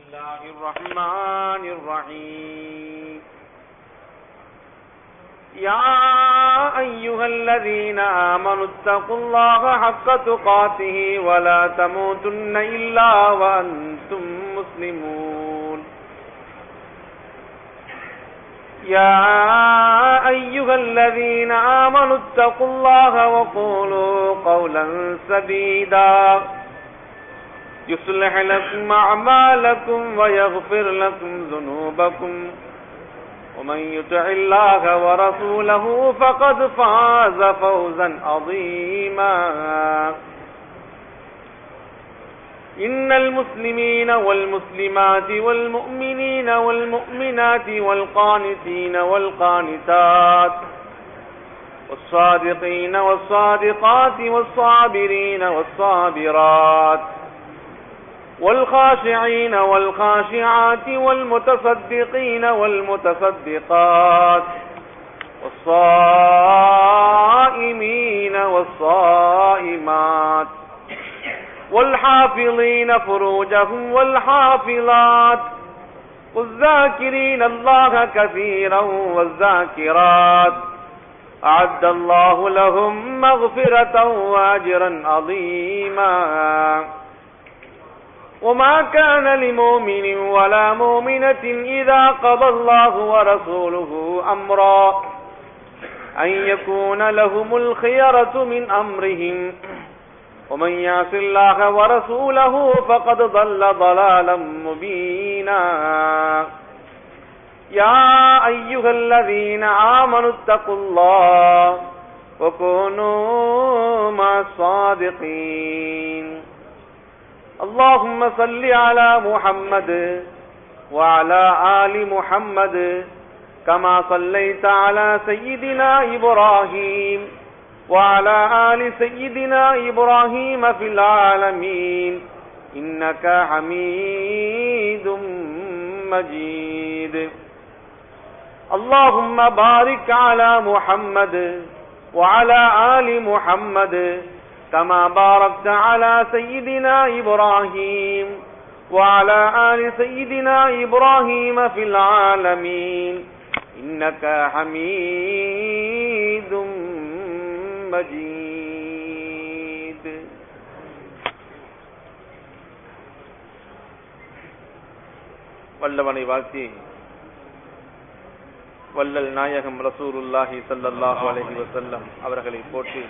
الله الرحمن الرحيم يا أيها الذين آمنوا اتقوا الله حق تقاته ولا تموتن إلا وأنتم مسلمون يا أيها الذين آمنوا اتقوا الله وقولوا قولا سديدا يصلح لكم أعمالكم ويغفر لكم ذنوبكم ومن يطع الله ورسوله فقد فاز فوزا عظيما إن المسلمين والمسلمات والمؤمنين والمؤمنات والقانتين والقانتات والصادقين والصادقات والصابرين والصابرات والخاشعين والخاشعات والمتصدقين والمتصدقات والصائمين والصائمات والحافظين فروجهم والحافظات والذاكرين الله كثيرا والذاكرات أعد الله لهم مغفرة وأجرا عظيما وما كان لمؤمن ولا مؤمنة إذا قضى الله ورسوله أمرا أن يكون لهم الخيرة من أمرهم ومن يعص الله ورسوله فقد ضل ضلالا مبينا يا أيها الذين آمنوا اتقوا الله وكونوا مع الصادقين اللهم صل على محمد وعلى آل محمد كما صليت على سيدنا إبراهيم وعلى آل سيدنا إبراهيم في العالمين إنك حميد مجيد اللهم بارك على محمد وعلى آل محمد كما باركت على سيدنا إبراهيم وعلى آل سيدنا إبراهيم في العالمين إنك حميد مجيد வல்லவனை வாழ்த்தி வல்லல் நாயகம் ரசூலுல்லாஹி ஸல்லல்லாஹு அலைஹி வஸல்லம் அவர்களை போற்றி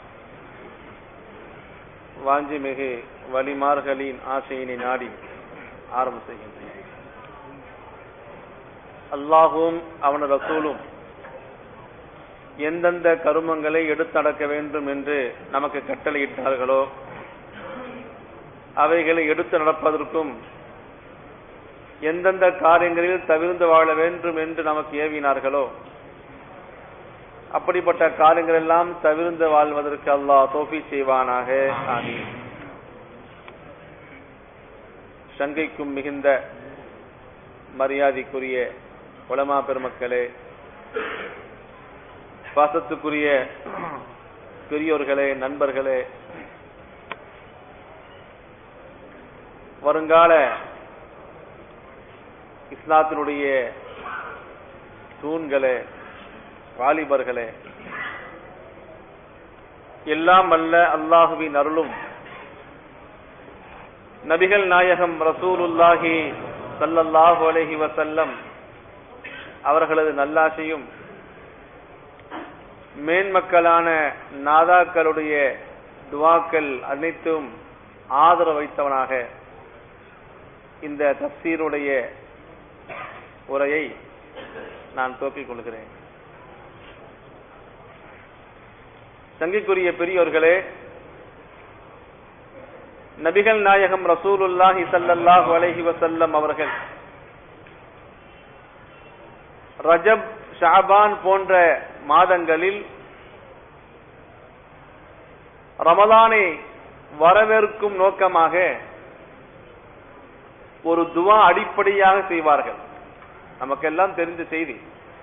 வாஞ்சி மிகு வலிமார்களின் ஆசையினை நாடி ஆரம்பம் செய்கின்றேன் அல்லாஹும் அவன ரசூலும் எந்தெந்த கருமங்களை எடுத்தடக்க வேண்டும் என்று நமக்கு கட்டளையிட்டார்களோ அவைகளை எடுத்து நடப்பதற்கும் எந்தெந்த காரியங்களில் தவிர்ந்து வாழ வேண்டும் என்று நமக்கு ஏவினார்களோ அப்படிப்பட்ட காரியங்கள் எல்லாம் தவிர்ந்து வாழ்வதற்கு அல்லாஹ் தோஃபி செய்வானாக ஆமீன் சங்கைக்கும் மிகுந்த மரியாதைக்குரிய உலமா பெருமக்களே பாசத்துக்குரிய பெரியோர்களே நண்பர்களே வருங்கால இஸ்லாத்தினுடைய தூண்களே வாலிபர்களே எல்லாம் அல்ல அல்லாஹுவின் அருளும் நபிகள் நாயகம் ரசூலுல்லாஹி சல்லல்லாஹு அலைஹி வசல்லம் அவர்களது நல்லாசையும் மேன்மக்களான நாதாக்களுடைய துவாக்கள் அனைத்தும் ஆதரவு வைத்தவனாக இந்த தப்சீருடைய உரையை நான் துவக்கிக் கொள்கிறேன் சங்கிக்குரிய பெரியோர்களே நபிகள் நாயகம் ரசூலுல்லாஹி சல்லல்லாஹு அலைஹி வசல்லம் அவர்கள் ரஜப் ஷாபான் போன்ற மாதங்களில் ரமலானை வரவேற்கும் நோக்கமாக ஒரு துவா அடிப்படையாக செய்வார்கள் நமக்கெல்லாம் தெரிந்த செய்தி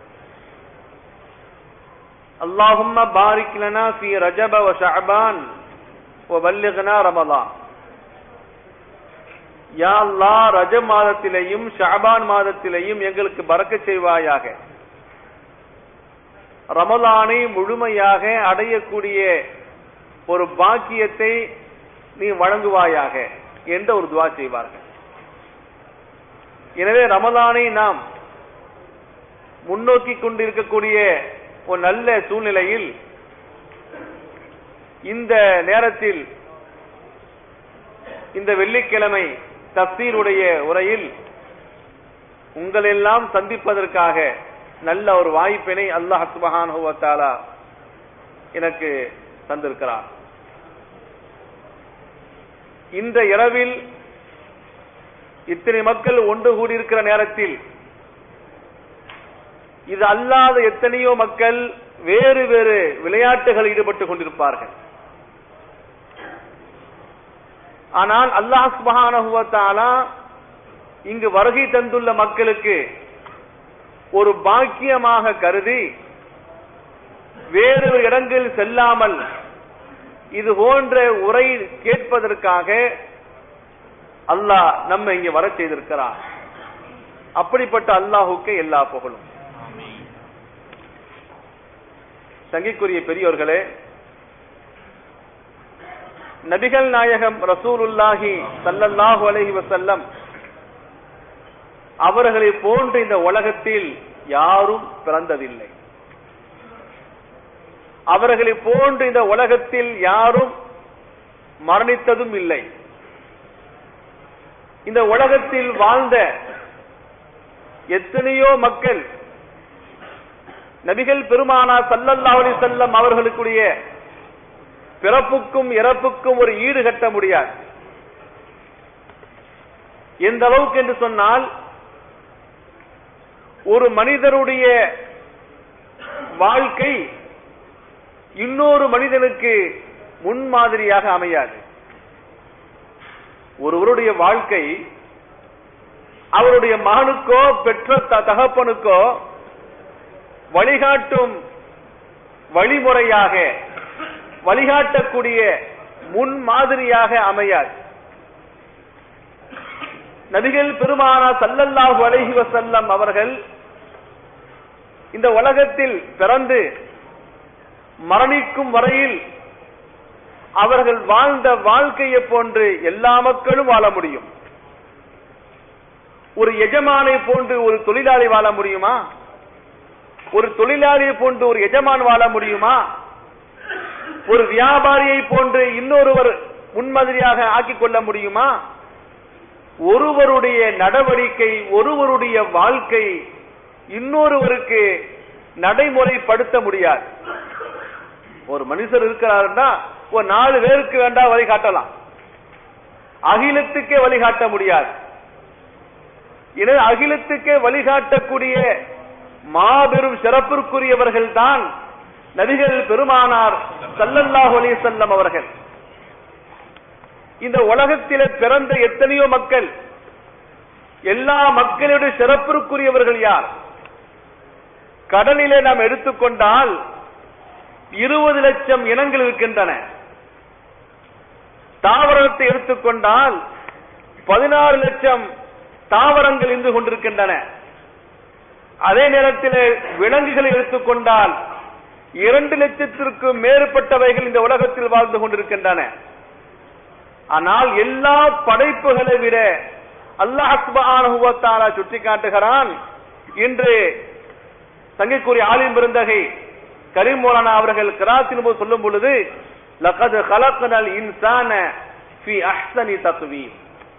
அல்லாஹும்ம பாரிக் லனா ஃபீ ரஜப வ ஷஅபான் வ பல்லிக்னா ரமலான் யா அல்லாஹ் ரஜ மாதத்திலேயும் ஷாபான் மாதத்திலேயும் எங்களுக்கு பறக்க செய்வாயாக ரமலானை முழுமையாக அடையக்கூடிய ஒரு பாக்கியத்தை நீ வழங்குவாயாக என்ற ஒரு துவா செய்வார்கள் எனவே ரமலானை நாம் முன்னோக்கி கொண்டிருக்கக்கூடிய ஒரு நல்ல சூழ்நிலையில் இந்த நேரத்தில் இந்த வெள்ளிக்கிழமை தப்சீருடைய உரையில் உங்களெல்லாம் சந்திப்பதற்காக நல்ல ஒரு வாய்ப்பினை அல்லாஹ் சுபஹானுவத்தாலா எனக்கு தந்திருக்கிறார் இந்த இரவில் இத்தனை மக்கள் ஒன்று கூடியிருக்கிற நேரத்தில் இது அல்லாத எத்தனையோ மக்கள் வேறு வேறு விளையாட்டுகள் ஈடுபட்டுக் கொண்டிருப்பார்கள் ஆனால் அல்லாஹ் சுபஹானஹுவத்தாலா இங்கு வருகை தந்துள்ள மக்களுக்கு ஒரு பாக்கியமாக கருதி வேறு இடங்கள் செல்லாமல் இது போன்ற உரை கேட்பதற்காக அல்லாஹ் நம்ம இங்க வர செய்திருக்கிறார் அப்படிப்பட்ட அல்லாஹுக்கு எல்லா புகழும் சங்கிக்குரிய பெரியோர்களே நபிகள் நாயகம் ரசூலுல்லாஹி சல்லல்லாஹு அலைஹி வசல்லம் அவர்களை போன்று இந்த உலகத்தில் யாரும் பிறந்ததில்லை அவர்களை போன்று இந்த உலகத்தில் யாரும் மரணித்ததும் இல்லை இந்த உலகத்தில் வாழ்ந்த எத்தனையோ மக்கள் நபிகள் பெருமானா சல்லல்லாஹு அலைஹி வஸல்லம் அவர்களுக்குரிய பிறப்புக்கும் இறப்புக்கும் ஒரு ஈடு கட்ட முடியாது எந்த அளவுக்கு என்று சொன்னால் ஒரு மனிதருடைய வாழ்க்கை இன்னொரு மனிதனுக்கு முன்மாதிரியாக அமையாது ஒருவருடைய வாழ்க்கை அவருடைய மகனுக்கோ பெற்ற த- தகப்பனுக்கோ வழிகாட்டும் வழிமுறையாக வழிகாட்டக்கூடிய முன்மாதிரியாக அமையாது நபிகள் பெருமானா சல்லல்லாஹு அலைஹி வஸல்லம் அவர்கள் இந்த உலகத்தில் பிறந்து மரணிக்கும் வரையில் அவர்கள் வாழ்ந்த வாழ்க்கையை போன்று எல்லா மக்களும் வாழ முடியும் ஒரு எஜமானை போன்று ஒரு தொழிலாளி வாழ முடியுமா ஒரு தொழிலாளியை போன்று ஒரு எஜமான் வாழ முடியுமா ஒரு வியாபாரியை போன்று இன்னொருவர் முன்மாதிரியாக ஆக்கிக் கொள்ள முடியுமா ஒருவருடைய நடவடிக்கை ஒருவருடைய வாழ்க்கை இன்னொருவருக்கு நடைமுறைப்படுத்த முடியாது ஒரு மனுஷர் இருக்கிறாருன்னா ஒரு நாலு பேருக்கு வேண்டா வழிகாட்டலாம் அகிலத்துக்கே வழிகாட்ட முடியாது எனவே அகிலத்துக்கே வழிகாட்டக்கூடிய மாபெரும் சிறப்பிற்குரியவர்கள் தான் நபிகள் பெருமானார் சல்லல்லாஹு அலைஹி வஸல்லம் அவர்கள் இந்த உலகத்திலே பிறந்த எத்தனையோ மக்கள் எல்லா மக்களுடைய சிறப்பிற்குரியவர்கள் யார் கடலிலே நாம் எடுத்துக்கொண்டால் இருபது லட்சம் இனங்கள் இருக்கின்றன தாவரத்தை எடுத்துக்கொண்டால் பதினாறு லட்சம் தாவரங்கள் இருந்து கொண்டிருக்கின்றன அதே நேரத்தில் விலங்குகளை எடுத்துக்கொண்டால் இரண்டு லட்சத்திற்கு மேற்பட்டவைகள் இந்த உலகத்தில் வாழ்ந்து கொண்டிருக்கின்றன ஆனால் எல்லா படைப்புகளை விட அல்லாஹ் சுபஹானஹு சுட்டி காட்டுகிறான் இன்று தங்கைக்குரிய ஆலிம் பெருந்தகை கரீம் மௌலானா அவர்கள் கிராத்தின் போது சொல்லும் பொழுது லகத் கலக்கனல் இன்சான ஃபி அஹ்சனி தக்வீம்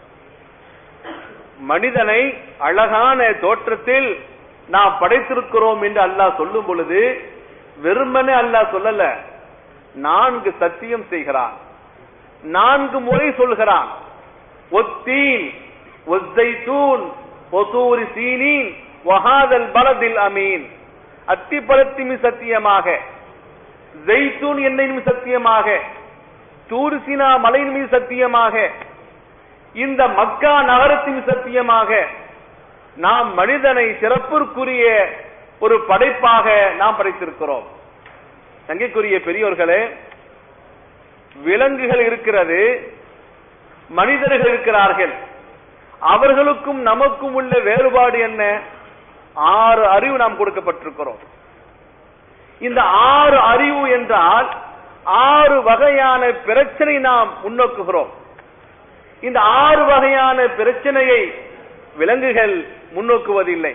மனிதனை அழகான தோற்றத்தில் நாம் படைத்திருக்கிறோம் என்று அல்லாஹ் சொல்லும் பொழுது வெறுமனே அல்லாஹ் சொல்லல நான்கு சத்தியம் செய்கிறான் நான்கு முறை சொல்கிறான் ஒத்தீன் ஒத்தைத்தூன் ஒசூரி சீனீன் வஹாதல் பலதில் அமீன் அத்திப்பழத்தின் சத்தியமாக ஜெய்தூன் எண்ணெயின் சத்தியமாக தூர்சினா மலையின் மீது சத்தியமாக இந்த மக்கா நகரத்தின் சத்தியமாக நாம் மனிதனை சிறப்பிற்குரிய ஒரு படைப்பாக நாம் படைத்திருக்கிறோம் தங்கைக்குரிய பெரியோர்களே விலங்குகள் இருக்கிறது மனிதர்கள் இருக்கிறார்கள் அவர்களுக்கும் நமக்கும் உள்ள வேறுபாடு என்ன ஆறு அறிவு நாம் கொடுக்கப்பட்டிருக்கிறோம் இந்த ஆறு அறிவு என்றால் ஆறு வகையான பிரச்சனை நாம் முன்னோக்குகிறோம் இந்த ஆறு வகையான பிரச்சனையை விலங்குகள் முன்னோக்குவதில்லை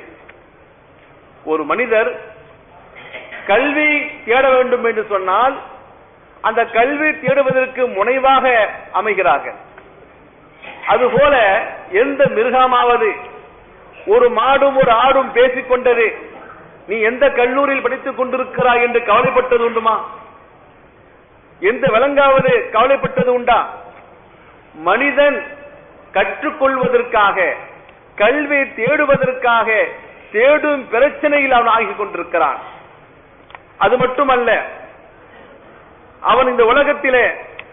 ஒரு மனிதர் கல்வி தேட வேண்டும் என்று சொன்னால் அந்த கல்வி தேடுவதற்கு முனைவாக அமைகிறார்கள் அதுபோல எந்த மிருகமாவது ஒரு மாடும் ஒரு ஆடும் பேசிக் கொண்டது நீ எந்த கல்லூரியில் படித்துக் கொண்டிருக்கிறாய் என்று கவலைப்பட்டது உண்டுமா எந்த விலங்காவது கவலைப்பட்டது உண்டா மனிதன் கற்றுக்கொள்வதற்காக கல்வி தேடுவதற்காக தேடும் பிரச்சனையில் அவன் ஆகிக் கொண்டிருக்கிறான் அது மட்டுமல்ல அவன் இந்த உலகத்திலே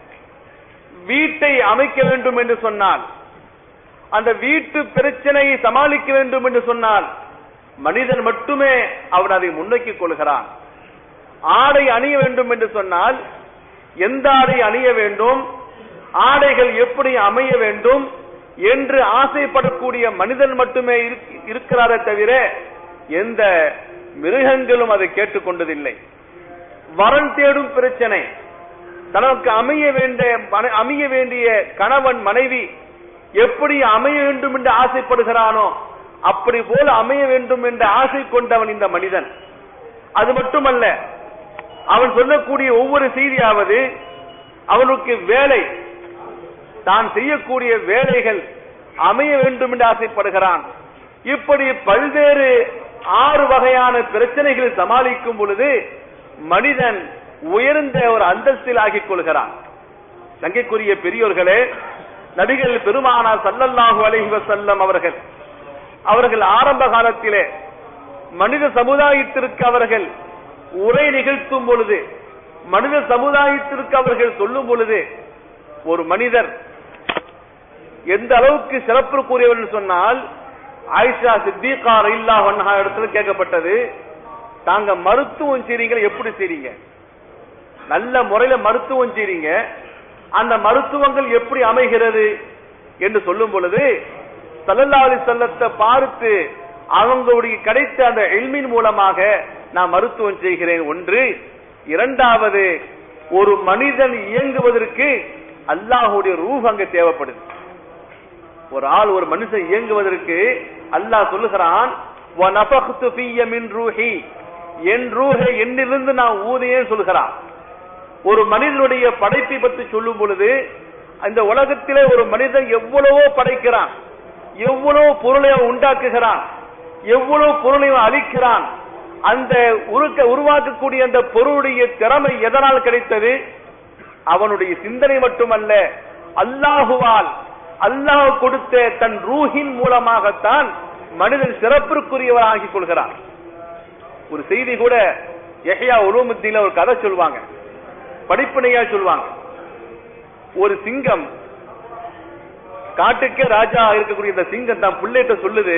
வீட்டை அமைக்க வேண்டும் என்று சொன்னால் அந்த வீட்டு பிரச்சனையை சமாளிக்க வேண்டும் என்று சொன்னால் மனிதன் மட்டுமே அவன் அதை முன்னோக்கிக் கொள்கிறான் ஆடை அணிய வேண்டும் என்று சொன்னால் எந்த ஆடை அணிய வேண்டும் ஆடைகள் எப்படி அமைய வேண்டும் என்று ஆசைப்படக்கூடிய மனிதன் மட்டுமே இருக்- இருக்கிறாரே தவிர எந்த மிருகங்களும் அதை கேட்டுக்கொண்டதில்லை வரன் தேடும் பிரச்சனை தனக்கு அமைய வேண்டிய மன- அமைய வேண்டிய கணவன் மனைவி எப்படி அமைய வேண்டும் என்று ஆசைப்படுகிறானோ அப்படி போல அமைய வேண்டும் என்ற ஆசை கொண்டவன் இந்த மனிதன் அது மட்டுமல்ல அவன் சொல்லக்கூடிய ஒவ்வொரு செய்தியாவது அவனுக்கு வேலை தான் செய்யக்கூடிய வேலைகள் அமைய வேண்டும் என்று ஆசைப்படுகிறான் இப்படி பல்வேறு ஆறு வகையான பிரச்சனைகளை சமாளிக்கும் பொழுது மனிதன் உயர்ந்த ஒரு அந்தஸ்தில் ஆகிக் கொள்கிறான் தங்கைக்குரிய பெரியோர்களே நபிகள் பெருமானார் சல்லல்லாஹு அலைஹி வஸல்லம் அவர்கள் அவர்கள் ஆரம்ப காலத்திலே மனித சமுதாயத்திற்கு அவர்கள் உரை நிகழ்த்தும் பொழுது மனித சமுதாயத்திற்கு அவர்கள் சொல்லும் பொழுது ஒரு மனிதர் எந்த அளவுக்கு சிறப்புக்குரியவர் என்று சொன்னால் ஆயிஷா சித்திகா இல்லா ஒன்னா இடத்துல கேட்கப்பட்டது தாங்க மருத்துவம் செய்றீங்க எப்படி செய்றீங்க நல்ல முறையில மருத்துவம் செய்றீங்க அந்த மருத்துவங்கள் எப்படி அமைகிறது என்று சொல்லும் பொழுது சல்லல்லா அலி செல்லத்தை பார்த்து அவங்களுடைய கிடைத்த அந்த எல்மின் மூலமாக நான் மருத்துவம் செய்கிறேன் ஒன்று இரண்டாவது ஒரு மனிதன் இயங்குவதற்கு அல்லாஹுடைய ரூஹ் அங்க தேவைப்படுது ஒரு ஆள் ஒரு மனுஷன் இயங்குவதற்கு அல்லாஹ் சொல்லுகிறான் "வநஃபக்து ஃபிய்ய மின் ரூஹி." என் ரூஹை என்னிலிருந்து நான் ஊதியேன் சொல்கிறான் ஒரு மனிதனுடைய படைப்பை பற்றி சொல்லும் பொழுது இந்த உலகத்திலே ஒரு மனிதன் எவ்வளவோ படைக்கிறான் எவ்வளவு பொருளை அவன் உண்டாக்குகிறான் எவ்வளவு பொருளை அவன் அளிக்கிறான் அந்த உருக்க உருவாக்கக்கூடிய அந்த பொருளுடைய திறமை எதனால் கிடைத்தது அவனுடைய சிந்தனை மட்டுமல்ல அல்லாஹுவால் அல்லாஹ் கொடுத்த தன் ரூஹின் மூலமாகத்தான் மனிதன் சிறப்பிற்குரியவராகிக் கொள்கிறான் ஒரு செய்தி கூட யஹ்யா உலூமுத்தீன்ல ஒரு கதை சொல்லுவாங்க படிப்பினையா சொல்லுவாங்க ஒரு சிங்கம் காட்டுக்கே ராஜா இருக்கக்கூடிய இந்த சிங்கம் தான் பிள்ளைகிட்ட சொல்லுது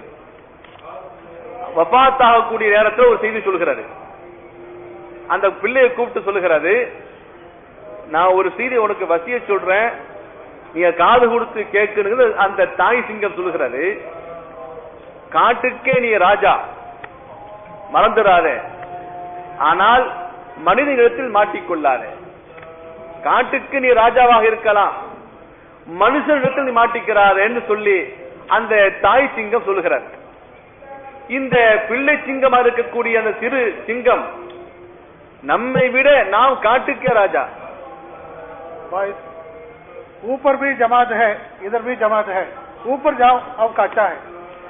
வபாத்தாகக்கூடிய நேரத்தில் ஒரு செய்தி சொல்லுகிறாரு அந்த பிள்ளையை கூப்பிட்டு சொல்லுகிறாரு நான் ஒரு செய்தி உனக்கு வசிய சொல்றேன் நீங்க காது கொடுத்து கேட்கணுங்கிறது அந்த தாய் சிங்கம் சொல்லுகிறாரு காட்டுக்கே நீ ராஜா மறந்துடாதே ஆனால் மனிதனிடத்தில் மாட்டிக்கொள்ளாதே காட்டுக்கு நீ ராஜாவாக இருக்கலாம் மனுஷனிடத்தில் நீ மாட்டிக்கிறாரேன்னு சொல்லி அந்த தாய் சிங்கம் சொல்லுகிறார் இந்த பிள்ளை சிங்கமா இருக்கக்கூடிய அந்த சிறு சிங்கம் நம்மை விட நாம் காட்டுக்கே ராஜா भाई ऊपर भी जमात है इधर भी जमात है ऊपर जाओ अब काचा है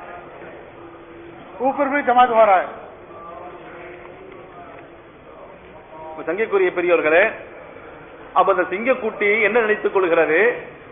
ऊपर भी जमात हो रहा है இப்ப சங்கைக்குரிய பெரியவர்களே அப்ப அந்த சிங்கக்குட்டி என்ன நினைத்துக் கொள்கிறது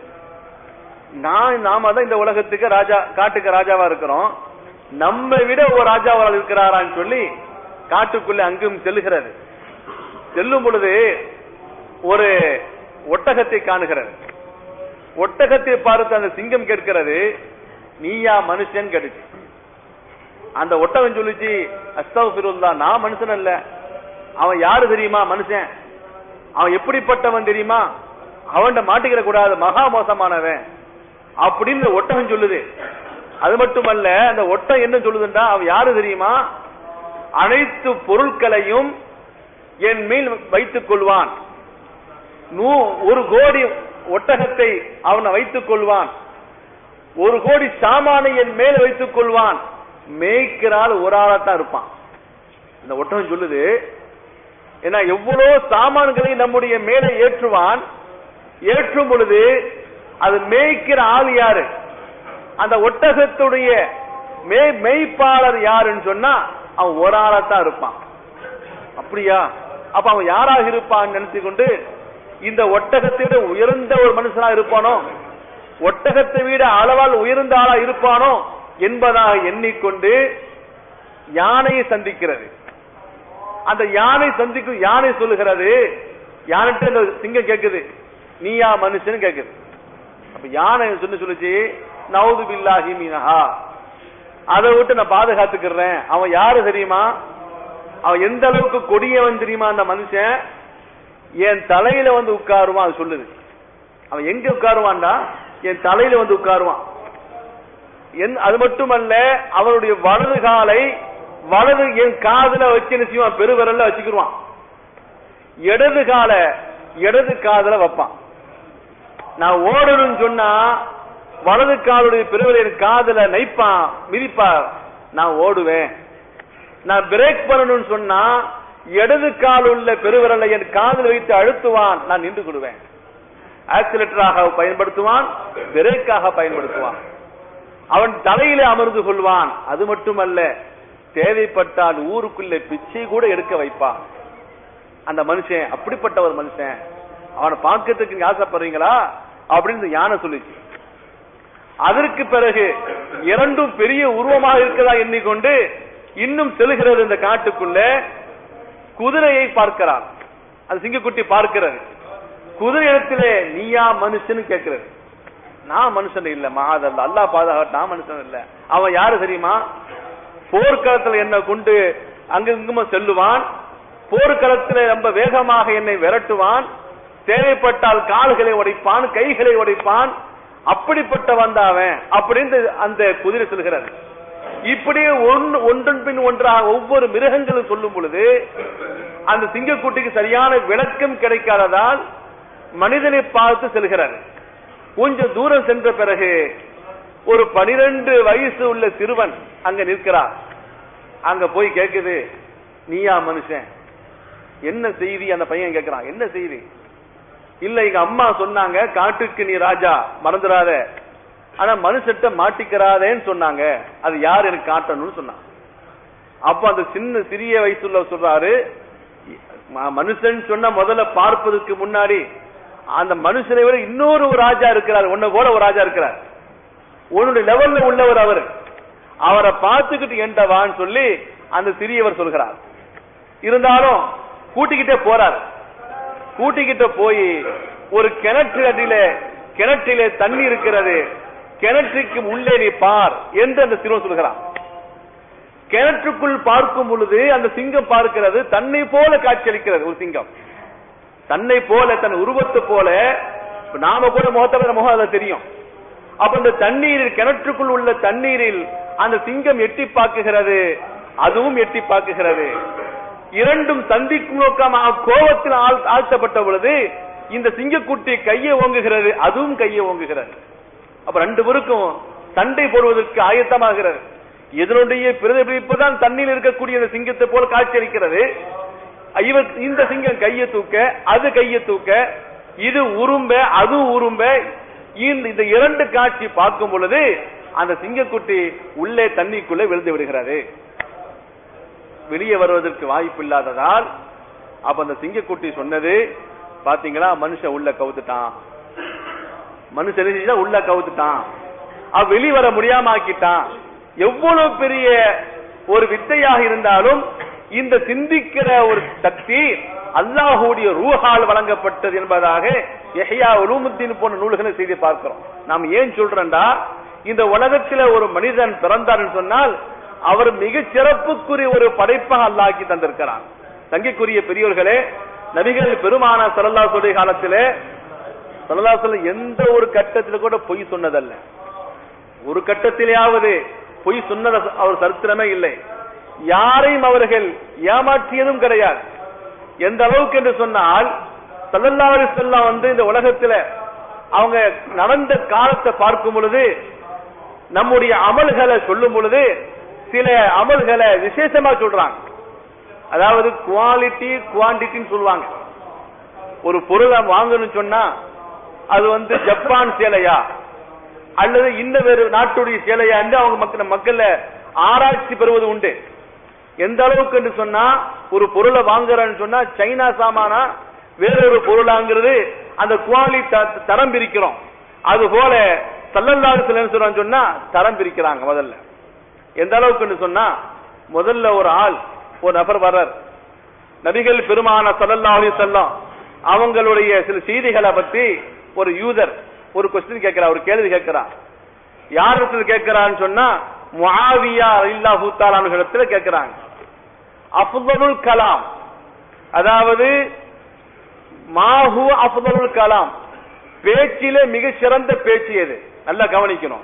நான் நாம தான் இந்த உலகத்துக்கு ராஜா காட்டுக்கு ராஜாவா இருக்கிறோம் நம்ம விட ஒரு ராஜாவால் இருக்கிறாரான்னு சொல்லி காட்டுக்குள்ள அங்கும் செல்லுகிறது செல்லும் பொழுது ஒரு ஒட்டகத்தை காணுகிறது ஒட்டகத்தை பார்த்து அந்த சிங்கம் கேட்கிறது நீயா மனுஷன் கேட்டுச்சு அந்த ஒட்டகம் சொல்லுச்சு அஸ்தபிருல்லா நான் மனுஷன் அல்ல அவன் யாரு தெரியுமா மனுஷன் அவன் எப்படிப்பட்டவன் தெரியுமா அவன்கிட்ட மாட்டிக்கிற கூடாது மகா மோசமானவன் அப்படின்னு இந்த ஒட்டகம் சொல்லுது அது மட்டுமல்ல அந்த ஒட்டகம் என்ன சொல்லுதுன்னா அவன் யாரு தெரியுமா அனைத்து பொருட்களையும் என் மேல் வைத்துக் கொள்வான் நூ ஒரு கோடி ஒட்டகத்தை அவனை வைத்துக் கொள்வான் ஒரு கோடி சாமானை என் மேல் வைத்துக் கொள்வான் மேய்க்கிறாள் ஒரு ஆளாத்தான் இருப்பான் இந்த ஒட்டகம் சொல்லுது ஏன்னா எவ்வளவு சாமான்களை நம்முடைய மேலே ஏற்றுவான் ஏற்றும் பொழுது அது மேய்க்கிற ஆள் யாரு அந்த ஒட்டகத்துடைய மே மெய்ப்பாளர் யாருன்னு சொன்னா அவன் ஒரு ஆளாத்தான் இருப்பான் அப்படியா அப்ப அவன் யாராக இருப்பான்னு நினைச்சு கொண்டு இந்த ஒட்டகத்தை விட உயர்ந்த ஒரு மனுஷனா இருப்பானோ ஒட்டகத்தை விட அளவால் உயர்ந்த ஆளா இருப்பானோ என்பதாக எண்ணிக்கொண்டு யானையை சந்திக்கிறது அந்த யானை சந்திக்கும் யானை சொல்லுகிறது யானைட்டு அந்த சிங்கம் கேக்குது நீயா மனுஷன் கேக்குது அப்ப யானை சொல்லி சொல்லுச்சு நவுது பில்லாஹி மீனஹா அதை விட்டு நான் பாதுகாத்துக்கிறேன் அவன் யாரு தெரியுமா அவன் எந்த அளவுக்கு கொடியவன் தெரியுமா அந்த மனுஷன் என் தலையில வந்து உட்காருவான் அது சொல்லுது அவன் எங்க உட்காருவான்டா என் தலையில வந்து உட்காருவான் என்- அது மட்டுமல்ல அவனுடைய வலது காலை வலது என் காதுல வச்சு என்ன செய்வான் பெருவிரல்ல வச்சுக்கிருவான் இடது கால இடது காதுல வைப்பான் நான் ஓடணும்னு சொன்னா வலது காலுடைய பெருவிரல் என் காதுல நைப்பான் மிதிப்பார் நான் ஓடுவேன் நான் பிரேக் பண்ணணும்னு சொன்னா இடது கால் உள்ள பெருவிரலை என் காதில் வைத்து அழுத்துவான் நான் நின்று கொள்வேன் ஆக்சிலேட்டராக பயன்படுத்துவான் பிரேக்காக பயன்படுத்துவான் அவன் தலையிலே அமர்ந்து கொள்வான் அது மட்டுமல்ல தேவைப்பட்டால் ஊருக்குள்ளே பிச்சை கூட எடுக்க வைப்பான் அந்த மனுஷன் அப்படிப்பட்ட ஒரு மனுஷன் அவனை பார்க்கறதுக்கு நீங்க ஆசைப்படுறீங்களா அப்படின்னு இந்த யானை சொல்லிச்சு அதற்கு பிறகு இரண்டும் பெரிய உருவமாக இருக்கிறதா எண்ணிக்கொண்டு இன்னும் செல்கிறது இந்த காட்டுக்குள்ள குதிரையை பார்க்கிறான் அது சிங்கக்குட்டி பார்க்கிறது குதிரை இடத்திலே நீயா மனுஷன் கேட்கிறது நான் மனுஷன் இல்ல மாதல்ல அல்லாஹ் பாதுகாட்டு நான் மனுஷன் இல்ல அவன் யாரு தெரியுமா போர்க்களத்துல என்னை கொண்டு அங்கிங்குமா செல்லுவான் போர்க்களத்துல ரொம்ப வேகமாக என்னை விரட்டுவான் தேவைப்பட்டால் கால்களை உடைப்பான் கைகளை உடைப்பான் அப்படிப்பட்ட வந்தாவன் அப்படின்னு அந்த குதிரை சொல்கிறது இப்படியே ஒன்று ஒன்றன் பின் ஒன்றாக ஒவ்வொரு மிருகங்களும் சொல்லும் பொழுது அந்த சிங்கக்குட்டிக்கு சரியான விளக்கம் கிடைக்காததால் மனிதனை பார்த்து செல்கிறார் கொஞ்சம் தூரம் சென்ற பிறகு ஒரு பனிரெண்டு வயசு உள்ள சிறுவன் அங்க நிற்கிறார் அங்க போய் கேக்குது நீயா மனுஷன் என்ன செய்தி அந்த பையன் கேக்குறான் என்ன செய்தி இல்ல எங்க அம்மா சொன்னாங்க காட்டுக்கு நீ ராஜா மறந்துடாத ஆனா மனுஷட்ட மாட்டிக்கிறாதேன்னு சொன்னாங்க அது யார் எனக்கு காட்டணும்னு சொன்னான் அப்ப அந்த சின்ன சிறிய வயசுல சொல்றாரு ம- மனுஷன் சொன்ன முதல்ல பார்ப்பதற்கு முன்னாடி அந்த மனுஷனை விட இன்னொரு ஒரு ராஜா இருக்கிறார் உன்னை போல ஒரு ராஜா இருக்கிறார் உன்னுடைய லெவல்ல உள்ளவர் அவர் அவரை பார்த்துக்கிட்டு எண்டவான்னு சொல்லி அந்த சிறியவர் சொல்கிறார் இருந்தாலும் கூட்டிக்கிட்டே போறார் கூட்டிக்கிட்ட போய் ஒரு கிணற்று அடியில கிணற்றிலே தண்ணி இருக்கிறது கிணற்றுக்கு உள்ளே நீ பார் என்று அந்த சிறுவன் சொல்கிறான் கிணற்றுக்குள் பார்க்கும் பொழுது அந்த சிங்கம் பார்க்கிறது தன்னை போல காட்சியளிக்கிறது ஒரு சிங்கம் தன்னை போல தன் உருவத்தை போல இப்ப நாம கூட முகத்தை முகம் அதை தெரியும் அப்ப அந்த தண்ணீரில் கிணற்றுக்குள் உள்ள தண்ணீரில் அந்த சிங்கம் எட்டி பார்க்குகிறது அதுவும் எட்டி பார்க்குகிறது இரண்டும் சந்திக்கும் நோக்கமாக கோபத்தில் ஆழ்- ஆழ்த்தப்பட்ட பொழுது இந்த சிங்கக்குட்டி கையை ஓங்குகிறது அதுவும் கையை ஓங்குகிறது அப்ப ரெண்டு பேருக்கும் சண்டை போடுவதற்கு ஆயத்தமாகிறது இதனுடைய பிரதிபலிப்பு தான் தண்ணியில் இருக்கக்கூடிய இந்த சிங்கத்தை போல காட்சியளிக்கிறது இவர் இந்த சிங்கம் கையை தூக்க அது கையை தூக்க இது உரும்ப அது உரும்ப இந்த இந்த இரண்டு காட்சி பார்க்கும் பொழுது அந்த சிங்கக்குட்டி உள்ளே தண்ணிக்குள்ளே விழுந்து விடுகிறது வெளியே வருவதற்கு வாய்ப்பு இல்லாததால் அப்ப அந்த சிங்கக்குட்டி சொன்னது பாத்தீங்களா மனுஷன் உள்ள கவுத்துட்டான் மனுஷன் என்ன செஞ்சுட்டான்? உள்ள கவுத்துட்டான் அவ வெளி வர முடியாம ஆக்கிட்டான் எவ்வளவு பெரிய ஒரு வித்தையாக இருந்தாலும் இந்த சிந்திக்கிற ஒரு சக்தி அல்லாஹுடைய ரூஹால் வழங்கப்பட்டது என்பதாக எஹ்யா உலூமுத்தீன் போன்ற நூல்களை செய்தி பார்க்கிறோம் நாம் ஏன் சொல்றோம்டா இந்த உலகத்துல ஒரு மனிதன் பிறந்தார்னு சொன்னால் அவர் மிக சிறப்புக்குரிய ஒரு படைப்பாக அல்லாஹ்க்கி தந்திருக்கிறான் தங்கிக்குரிய பெரியவர்களே நபிகள் பெருமானா சல்லல்லாஹு அலைஹி காலத்திலே சல்லல்லாஹு எந்த ஒரு கட்டத்தில் கூட பொய் சொன்னதல்ல ஒரு கட்டத்திலேயாவது பொய் சொன்னத அவர் சரித்திரமே இல்லை யாரையும் அவர்கள் ஏமாற்றியதும் கிடையாது எந்த அளவுக்கு என்று சொன்னால் சல்லல்லாஹு அலைஹி வஸல்லம் வந்து இந்த உலகத்துல அவங்க நடந்த காலத்தை பார்க்கும் பொழுது நம்முடைய அமல்களை சொல்லும் பொழுது சில அமல்களை விசேஷமா சொல்றாங்க அதாவது குவாலிட்டி குவான்டிட்டின்னு சொல்லுவாங்க ஒரு பொருளை வாங்கணும்னு சொன்னா அது வந்து ஜப்பான் சேலையா அல்லது இன்ன வேறு நாட்டுடைய சேலையா என்று அவங்க மக்கள் மக்கள்ல ஆராய்ச்சி பெறுவது உண்டு எந்த அளவுக்கு என்று சொன்னா ஒரு பொருளை வாங்குறன்னு சொன்னா சைனா சாமானா வேறொரு பொருளாங்கிறது அந்த குவாலிட்டி தரம் பிரிக்கிறோம் அது போல சல்லல்லாஹு அலைஹி வஸல்லம் சொன்னா தரம் பிரிக்கிறாங்க முதல்ல எந்த அளவுக்கு சொன்னா முதல்ல ஒரு ஆள் ஒரு நபர் வர்றார் நபிகள் பெருமான சல்லல்லாஹு அலைஹி வஸல்லம் அவங்களுடைய சில செய்திகளை பத்தி ஒரு யூதர் ஒரு கொஸ்டின் கேட்கிறார் ஒரு கேள்வி கேட்கிறார் யாரிடத்துல கேட்கிறான்னு சொன்னா முஆவியா ரலியல்லாஹு தஆலா இடத்துல கேட்கிறாங்க அஃதலுல் கலாம் அதாவது மாஹு அஃதலுல் கலாம் பேச்சிலே மிக சிறந்த பேச்சு எது நல்லா கவனிக்கணும்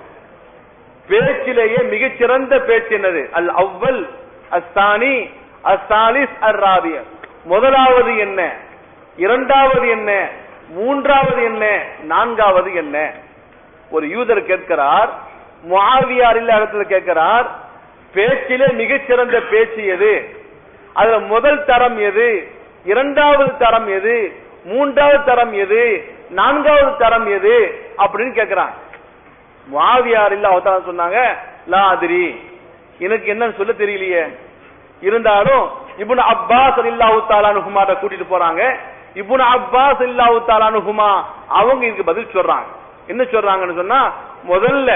பேச்சிலேயே மிகச் சிறந்த பேச்சு என்னது அல் அவ்வல் அஸ்தானி அஸ்தாலிஸ் அர் ராபிய முதலாவது என்ன இரண்டாவது என்ன மூன்றாவது என்ன நான்காவது என்ன ஒரு யூதர் கேட்கிறார் முஆவியார் இல்ல இடத்துல கேட்கிறார் பேச்சிலே மிகச் சிறந்த பேச்சு எது அதுல முதல் தரம் எது இரண்டாவது தரம் எது மூன்றாவது தரம் எது நான்காவது தரம் எது அப்படின்னு கேட்கிறான் மாவியார் இல்ல அவதான் சொன்னாங்க லா அதிரி எனக்கு என்னன்னு சொல்ல தெரியலையே இருந்தாலும் இப்னு அப்பாஸ் இல்லாஹு தாலானுகுமாட்ட கூட்டிட்டு போறாங்க இப்னு அப்பாஸ் இல்லாஹு தாலானுகுமா அவங்க இதுக்கு பதில் சொல்றாங்க என்ன சொல்றாங்கன்னு சொன்னா முதல்ல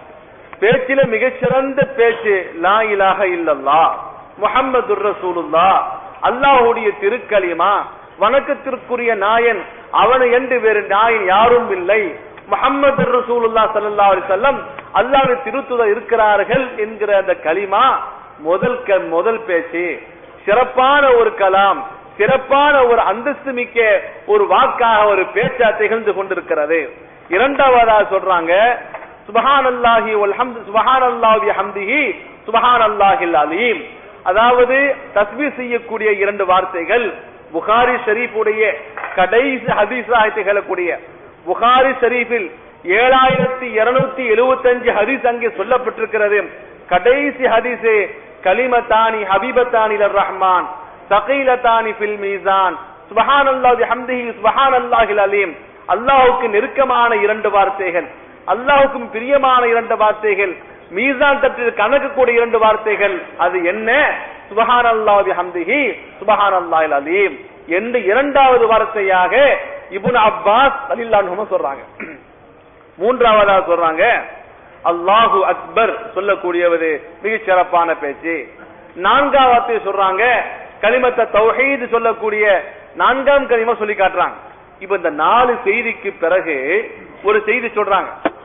பேச்சில மிகச்சிறந்த பேச்சு லா இலாஹ இல்லல்லா முஹம்மது ரசூலுல்லா அல்லாஹ்வுடைய திருக்கலிமா வணக்கத்திற்குரிய நாயன் அவனை என்று வேறு நாயன் யாரும் இல்லை முஹம்மது ரசூலுல்லா ஸல்லல்லாஹு அலைஹி வஸல்லம் அல்லாஹ்வுடைய திருத்துதர் இருக்கிறார்கள் என்கிற அந்த கலிமா முதல் க- முதல் பேச்சு சிறப்பான ஒரு கலாம் சிறப்பான ஒரு அந்தஸ்து மிக்க ஒரு வாக்காக ஒரு பேச்சா திகழ்ந்து கொண்டிருக்கிறது இரண்டாவதா சொல்றாங்க சுபஹானல்லாஹி வல்ஹம்து சுபஹானல்லாஹி ஹம்திஹி சுபஹானல்லாஹில் அலீம் அதாவது தஸ்பீஹ் செய்யக்கூடிய இரண்டு வார்த்தைகள் புகாரி ஷரீஃபுடைய கடைசி ஹதீஸாக திகழக்கூடிய புகாரி ஷரீஃபில் ஏழாயிரத்தி இருநூத்தி எழுபத்தஞ்சு ஹதீஸ் அங்கே சொல்லப்பட்டிருக்கிறது கடைசி ஹதீஸே கலிமத்தானி ஹபீபத்தானி ரஹ்மான் சகீலத்தானி ஃபில் மீசான் சுபஹானல்லாஹி ஹம்திஹி சுபஹானல்லாஹில் அலீம் அல்லாஹ்வுக்கு நெருக்கமான இரண்டு வார்த்தைகள் அல்லாஹ்வுக்கும் பிரியமான இரண்டு வார்த்தைகள் மீசான் தட்டில் கணக்கு கூடிய இரண்டு வார்த்தைகள் அது என்ன சுபஹானல்லாஹி ஹம்திஹி சுபஹானல்லாஹில் அலீம் என்று இரண்டாவது வார்த்தையாக இப்னு அப்பாஸ் ரலியல்லாஹு சொல்றாங்க மூன்றாவதா சொல்றாங்க அல்லாஹு அக்பர் சொல்லக்கூடியவது மிகச் சிறப்பான பேச்சு நான்காம் வார்த்தை சொல்றாங்க கலிமத்த தௌஹீத் சொல்லக்கூடிய நான்காம் கலிமா சொல்லி காட்டுறாங்க இப்ப இந்த நாலு செய்திக்கு பிறகு ஒரு செய்தி சொல்றாங்க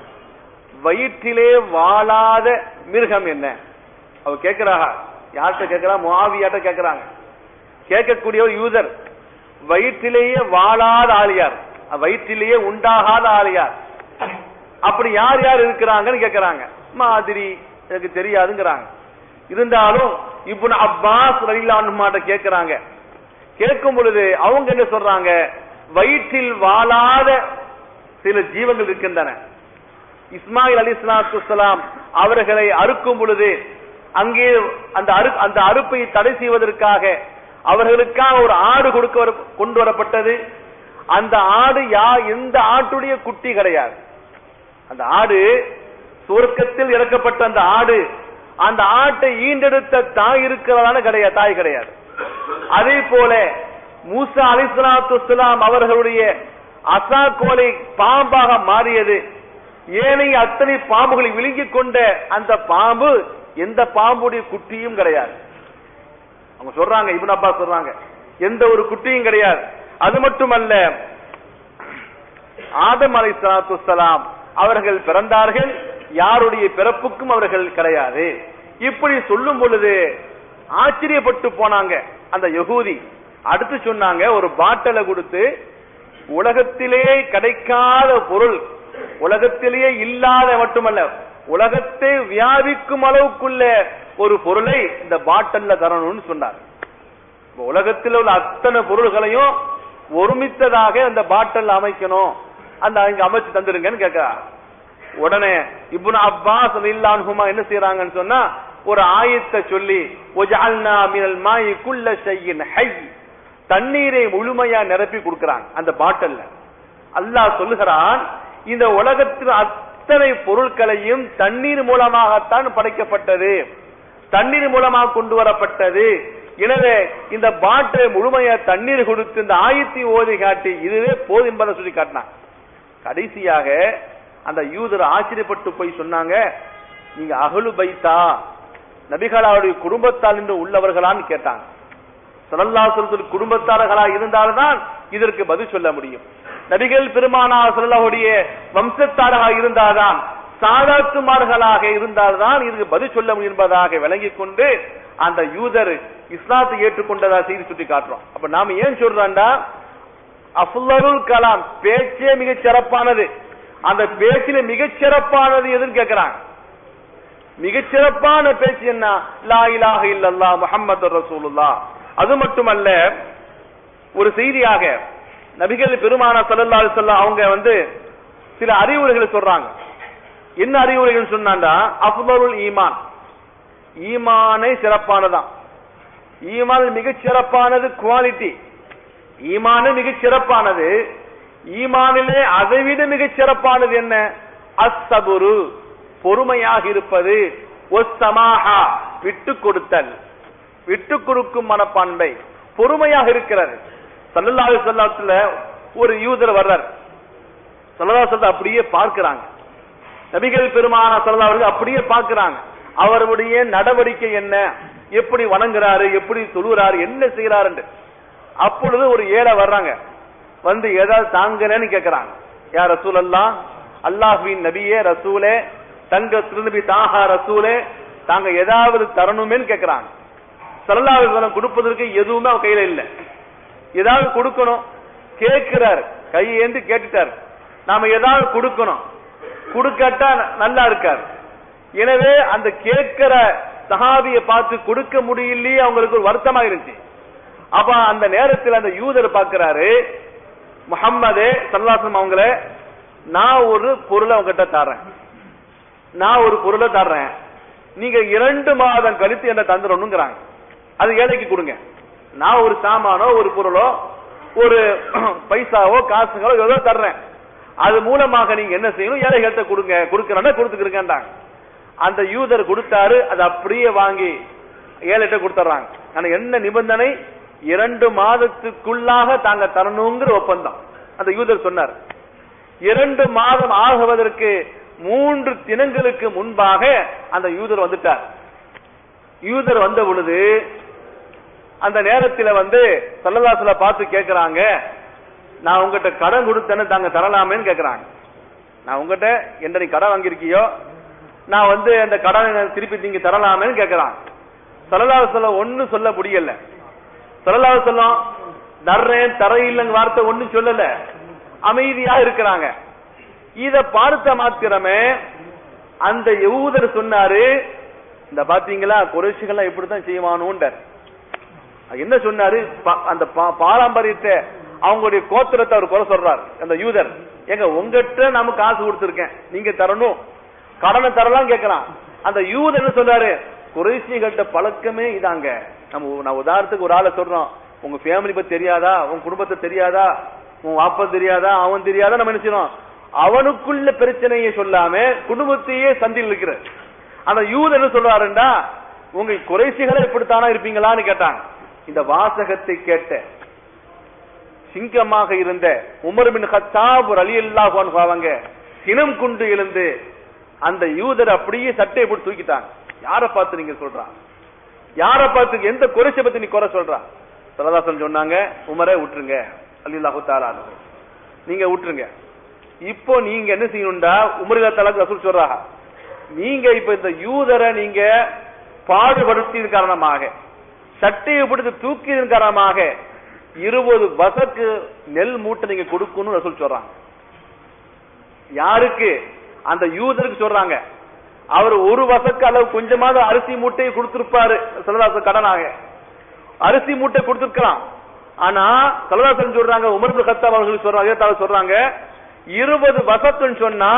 வயிற்றிலே வாழாத மிருகம் என்ன அவ கேக்குறாங்க யார்கிட்ட கேக்குறா முஆவியாட்ட கேக்குறாங்க கேட்கக்கூடிய ஒரு யூதர் வயிற்றிலேயே வாழாத ஆளியார் வயிற்றிலேயே உண்டாகாத ஆளியார் அப்படி யார் யார் இருக்கிறாங்கன்னு கேக்குறாங்க மாதிரி எனக்கு தெரியாதுங்கிறாங்க இருந்தாலும் இப்னு அப்பாஸ் ரலியல்லாஹு கேக்குறாங்க கேட்கும் பொழுது அவங்க என்ன சொல்றாங்க வயிற்றில் வாழாத சில ஜீவங்கள் இருக்கின்றன இஸ்மாயில் அலி சலாம் அவர்களை அறுக்கும் பொழுது அங்கே அந்த அறு அந்த அறுப்பை தடை செய்வதற்காக அவர்களுக்காக ஒரு ஆடு கொடுக்க வர- கொண்டு வரப்பட்டது அந்த ஆடு யா எந்த ஆட்டுடைய குட்டி கிடையாது அந்த ஆடு சுவர்க்கத்தில் இறக்கப்பட்ட அந்த ஆடு அந்த ஆட்டை ஈண்டெடுத்த தாய் இருக்கிறதான கிடையாது தாய் கிடையாது அதே போல மூசா அலிஸ்லாத்து அவர்களுடைய அசா கோலை பாம்பாக மாறியது ஏனைய அத்தனை பாம்புகளை விழுங்கிக் கொண்ட அந்த பாம்பு எந்த பாம்புடைய குட்டியும் கிடையாது அவங்க சொல்றாங்க இப்னு அப்பாஸ் சொல்றாங்க எந்த ஒரு குட்டியும் கிடையாது அது மட்டுமல்ல ஆதம் அலை சலாத்து அவர்கள் பிறந்தார்கள் யாருடைய பிறப்புக்கும் அவர்கள் கிடையாது இப்படி சொல்லும் பொழுது ஆச்சரியப்பட்டு போனாங்க அந்த யகூதி அடுத்து சொன்னாங்க ஒரு பாட்டில கொடுத்து உலகத்திலே கிடைக்காத பொருள் உலகத்திலேயே இல்லாத மட்டுமல்ல உலகத்தை வியாபிக்கும் அளவுக்குள்ள ஒரு பொருளை இந்த பாட்டல்ல தரணும்னு சொன்னார் இப்ப உலகத்தில் உள்ள அத்தனை பொருள்களையும் ஒருமித்ததாக அந்த பாட்டல் அமைக்கணும் அந்த அங்க அமைச்சு தந்துருங்கன்னு கேட்கிறார் உடனே இப்னு அப்பாஸ் இல்லான்ஹுமா என்ன செய்யறாங்கன்னு சொன்னா ஒரு ஆயத்தை சொல்லி ஒஜால்னா மினல் மாயி குல்ல ஷையின் ஹை தண்ணீரை முழுமையா நிரப்பி கொடுக்கறாங்க அந்த பாட்டல்ல அல்லாஹ் சொல்லுகிறான் இந்த உலகத்தில் அத்தனை பொருட்களையும் தண்ணீர் மூலமாகத்தான் படைக்கப்பட்டது தண்ணீர் மூலமாக கொண்டு வரப்பட்டது எனவே இந்த பாட்டை முழுமையா தண்ணீர் கொடுத்து இந்த ஆயத்தை ஓதி காட்டி இதுவே போதும் என்பதை சொல்லி காட்டினான் கடைசியாக அந்த யூதர் ஆச்சரியப்பட்டு போய் சொன்னாங்க நீங்க அகலு பைத்தா நபிகளாவுடைய குடும்பத்தால் என்று உள்ளவர்களான்னு கேட்டாங்க சல்லல்லாஹு குடும்பத்தார்களா இருந்தால்தான் இதற்கு பதில் சொல்ல முடியும் நபிகள் பெருமானா சொல்லக்கூடிய வம்சத்தாராக இருந்தால்தான் சாதாத்துமார்களாக இருந்தால்தான் இதுக்கு பதில் சொல்ல முடியும் என்பதாக விளங்கிக் கொண்டு அந்த யூதர் இஸ்லாத்தை ஏற்றுக்கொண்டதா செய்தி சுட்டி காட்டுறோம் அப்ப நாம ஏன் சொல்றோம்டா அஃபுல்லருல் கலாம் பேச்சே மிகச் சிறப்பானது அந்த பேச்சில மிகச் சிறப்பானது எதுன்னு கேட்கிறாங்க மிகச் சிறப்பான பேச்சு என்ன லா இலாஹ இல்லல்லா முஹம்மது ரசூலுல்லா அது மட்டுமல்ல ஒரு செய்தியாக நபிகள் பெருமானா ஸல்லல்லாஹு அலைஹி வஸல்லம் அவங்க வந்து சில அறிவுரைகளை சொல்றாங்க என்ன அறிவுரைகள் சொன்னாண்டா அஃதலுல் ஈமான் ஈமானே சிறப்பானதான் ஈமான் மிகச் சிறப்பானது குவாலிட்டி ஈமானு மிகச் சிறப்பானது ஈமானிலே அதைவிட மிகச் சிறப்பானது என்ன அஸ்ஸபுரு பொறுமையாக இருப்பது ஒஸ்தமாஹா விட்டு கொடுத்தல் விட்டு கொடுக்கும் மனப்பான்மை பொறுமையாக இருக்கிறது சல்லல்லாஹு சொல்லத்துல ஒரு யூதர் வர்றார் சல்லல்லா சொல்ல அப்படியே பார்க்கிறாங்க நபிகள் பெருமான சல்லா அவர்கள் அப்படியே பார்க்கிறாங்க அவருடைய நடவடிக்கை என்ன எப்படி வணங்குறாரு எப்படி தொழுகிறாரு என்ன செய்யறாரு அப்பொழுது ஒரு ஏழை வர்றாங்க வந்து ஏதாவது தாங்கலன்னு கேக்குறாங்க யார் ரசூல் அல்லா அல்லாஹ்வின் நபியே ரசூலே தங்க திருநபி தாஹா ரசூலே தாங்க ஏதாவது தரணுமேன்னு கேக்குறாங்க சல்லாஹ் கொடுப்பதற்கு எதுவுமே அவன் கையில இல்ல ஏதாவது கொடுக்கணும் கேட்கிறார் கையேந்து கேட்டுட்டார் நாம ஏதாவது கொடுக்கணும் கொடுக்கட்டா நல்லா இருக்கார் எனவே அந்த கேட்கிற சஹாபியை பார்த்து கொடுக்க முடியலையே அவங்களுக்கு ஒரு வருத்தமா இருந்துச்சு அப்ப அந்த நேரத்தில் அந்த யூதர் பார்க்கிறாரு முகம்மதே சல்லாசம் அவங்கள நான் ஒரு பொருளை அவங்ககிட்ட தர்றேன் நான் ஒரு பொருளை தர்றேன் நீங்க இரண்டு மாதம் கழித்து என்ன தந்துடணுங்கிறாங்க அது ஏழைக்கு கொடுங்க நான் ஒரு சாமானோ ஒரு பொருளோ ஒரு பைசாவோ காசுகளோ ஏதோ தர்றேன் அது மூலமாக நீங்க என்ன செய்யணும் ஏழைகள்கிட்ட கொடுங்க கொடுக்கறேன்னா கொடுத்துக்கிறேன்டாங்க அந்த யூதர் கொடுத்தாரு அது அப்படியே வாங்கி ஏழைகிட்ட கொடுத்துறாங்க ஆனா என்ன நிபந்தனை இரண்டு மாதத்துக்குள்ளாக தாங்க தரணுங்கிற ஒப்பந்தம் அந்த யூதர் சொன்னார் இரண்டு மாதம் ஆகுவதற்கு மூன்று தினங்களுக்கு முன்பாக அந்த யூதர் வந்துட்டார் யூதர் வந்த பொழுது அந்த நேரத்துல வந்து சல்லதாசுல பார்த்து கேக்குறாங்க நான் உங்ககிட்ட கடன் கொடுத்தேன்னு தாங்க தரலாமேன்னு கேக்குறாங்க நான் உங்ககிட்ட என்ன நீ கடன் வாங்கியிருக்கியோ நான் வந்து அந்த கடனை திருப்பி நீங்க தரலாமேன்னு கேக்குறான் சல்லல்லாஹு சொல்ல ஒன்னும் சொல்ல முடியல சல்லல்லாஹு சொல்லம் தர்றேன் தர இல்லைங்க வார்த்தை ஒன்னும் சொல்லல அமைதியா இருக்கிறாங்க இத பார்த்த மாத்திரமே அந்த யூதர் சொன்னாரு இந்த பாத்தீங்களா குறைச்சிகள்லாம் இப்படித்தான் செய்வானுன்றார் என்ன சொன்னாரு அந்த பாரம்பரியத்தை அவங்களுடைய கோத்திரத்தை அவர் குறை சொல்றாரு அந்த யூதர் எங்க உங்ககிட்ட நாம காசு கொடுத்திருக்கேன் நீங்க தரணும் கடனை தரலாம் கேட்கலாம் அந்த யூதர் என்ன சொல்றாரு குறைசிகள்கிட்ட பழக்கமே இதாங்க நம்ம நான் உதாரணத்துக்கு ஒரு ஆளை சொல்றோம் உங்க ஃபேமிலி பத்தி தெரியாதா உங்க குடும்பத்தை தெரியாதா உன் வாப்பா தெரியாதா அவன் தெரியாதா நம்ம என்ன செய்யணும் அவனுக்குள்ள பிரச்சனையை சொல்லாம குடும்பத்தையே சந்தில் இருக்கிற அந்த யூதர் என்ன சொல்றாருண்டா உங்க குறைசிகளை இப்படித்தானா இருப்பீங்களான்னு கேட்டாங்க இந்த வாசகத்தை கேட்ட சிங்கமாக இருந்த உமர் பின் ஹத்தாப் அலி அல்லாஹ் அவங்க சினம் கொண்டு எழுந்து அந்த யூதர் அப்படியே சட்டையை போட்டு தூக்கிட்டாங்க யார பார்த்து நீங்க சொல்றா யார பார்த்து எந்த குறைச்ச பத்தி நீ குறை சொல்றா சரதாசன் சொன்னாங்க உமரே விட்டுருங்க அலில்லாஹு தாலா நீங்க விட்டுருங்க இப்போ நீங்க என்ன செய்யணும்டா உமருகா தலாக்கு ரசூல் சொல்றா நீங்க இப்ப இந்த யூதரை நீங்க பாடுபடுத்தியது காரணமாக சட்டையை பிடித்து தூக்கியதன் காரணமாக இருபது வசக்கு நெல் மூட்டை நீங்க கொடுக்கணும்னு ரசூல் சொல்றாங்க யாருக்கு அந்த யூதருக்கு சொல்றாங்க அவர் ஒரு வசக்கு அளவு கொஞ்சமாவது அரிசி மூட்டையை கொடுத்திருப்பாரு சலதாசன் கடனாக அரிசி மூட்டை கொடுத்திருக்கலாம் ஆனா சலதாசன் சொல்றாங்க உமர் பின் கத்தாப் அவர்கள் சொல்றாங்க அதே சொல்றாங்க இருபது வசத்துன்னு சொன்னா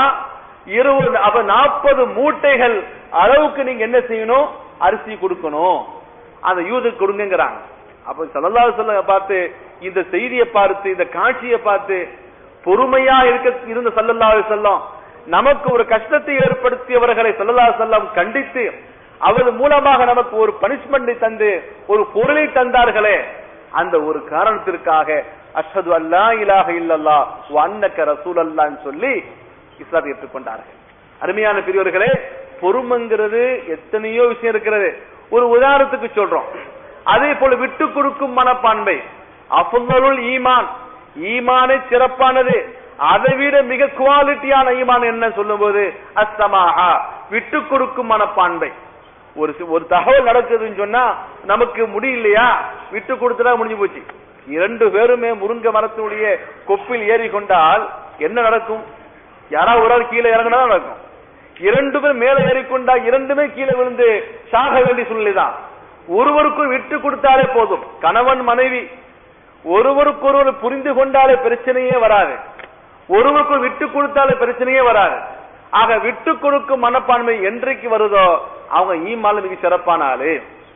இருபது அப்ப நாற்பது மூட்டைகள் அளவுக்கு நீங்க என்ன செய்யணும் அரிசி கொடுக்கணும் அந்த யூதுக்கு கொடுங்கிறாங்க அப்ப சல்லல்லாஹு சொல்ல பார்த்து இந்த செய்தியை பார்த்து இந்த காட்சியை பார்த்து பொறுமையா இருக்க இருந்த சல்லல்லாஹு செல்லம் நமக்கு ஒரு கஷ்டத்தை ஏற்படுத்தியவர்களை சல்லல்லாஹு செல்லம் கண்டித்து அவர் மூலமாக நமக்கு ஒரு பனிஷ்மெண்டை தந்து ஒரு பொருளை தந்தார்களே அந்த ஒரு காரணத்திற்காக அஷ்ஹது அல்லா இலாஹ இல்லல்லா வ அன்னக ரசூலல்லான்னு சொல்லி இஸ்லாத்தை ஏற்றுக்கொண்டார்கள் அருமையான பெரியவர்களே பொறுமைங்கிறது எத்தனையோ விஷயம் இருக்கிறது ஒரு உதாரணத்துக்கு சொல்றோம் அதே போல விட்டு கொடுக்கும் மனப்பான்மை அஃபுல்லருள் ஈமான் ஈமானை சிறப்பானது அதை விட மிக குவாலிட்டியான ஈமான் என்ன சொல்லும்போது அஸ்தமாஹா விட்டு கொடுக்கும் மனப்பான்மை ஒரு சி- ஒரு தகவல் நடக்குதுன்னு சொன்னா நமக்கு முடியலையா விட்டு கொடுத்துட்டா முடிஞ்சு போச்சு இரண்டு பேருமே முருங்கை மரத்தினுடைய கொப்பில் ஏறி கொண்டால் என்ன நடக்கும் யாராவது ஒரு ஆள் கீழே இறங்கினா நடக்கும் இரண்டு பேர் மேலே ஏறிக்கொண்டா இரண்டுமே கீழே விழுந்து சாக வேண்டிய சூழ்நிலைதான் ஒருவருக்கும் விட்டு கொடுத்தாலே போதும் கணவன் மனைவி ஒருவருக்கொருவர் புரிந்து கொண்டாலே பிரச்சனையே வராது ஒருவருக்கும் விட்டு கொடுத்தாலே பிரச்சனையே வராது ஆக விட்டு கொடுக்கும் மனப்பான்மை என்றைக்கு வருதோ அவங்க ஈமால மிக சிறப்பான ஆளு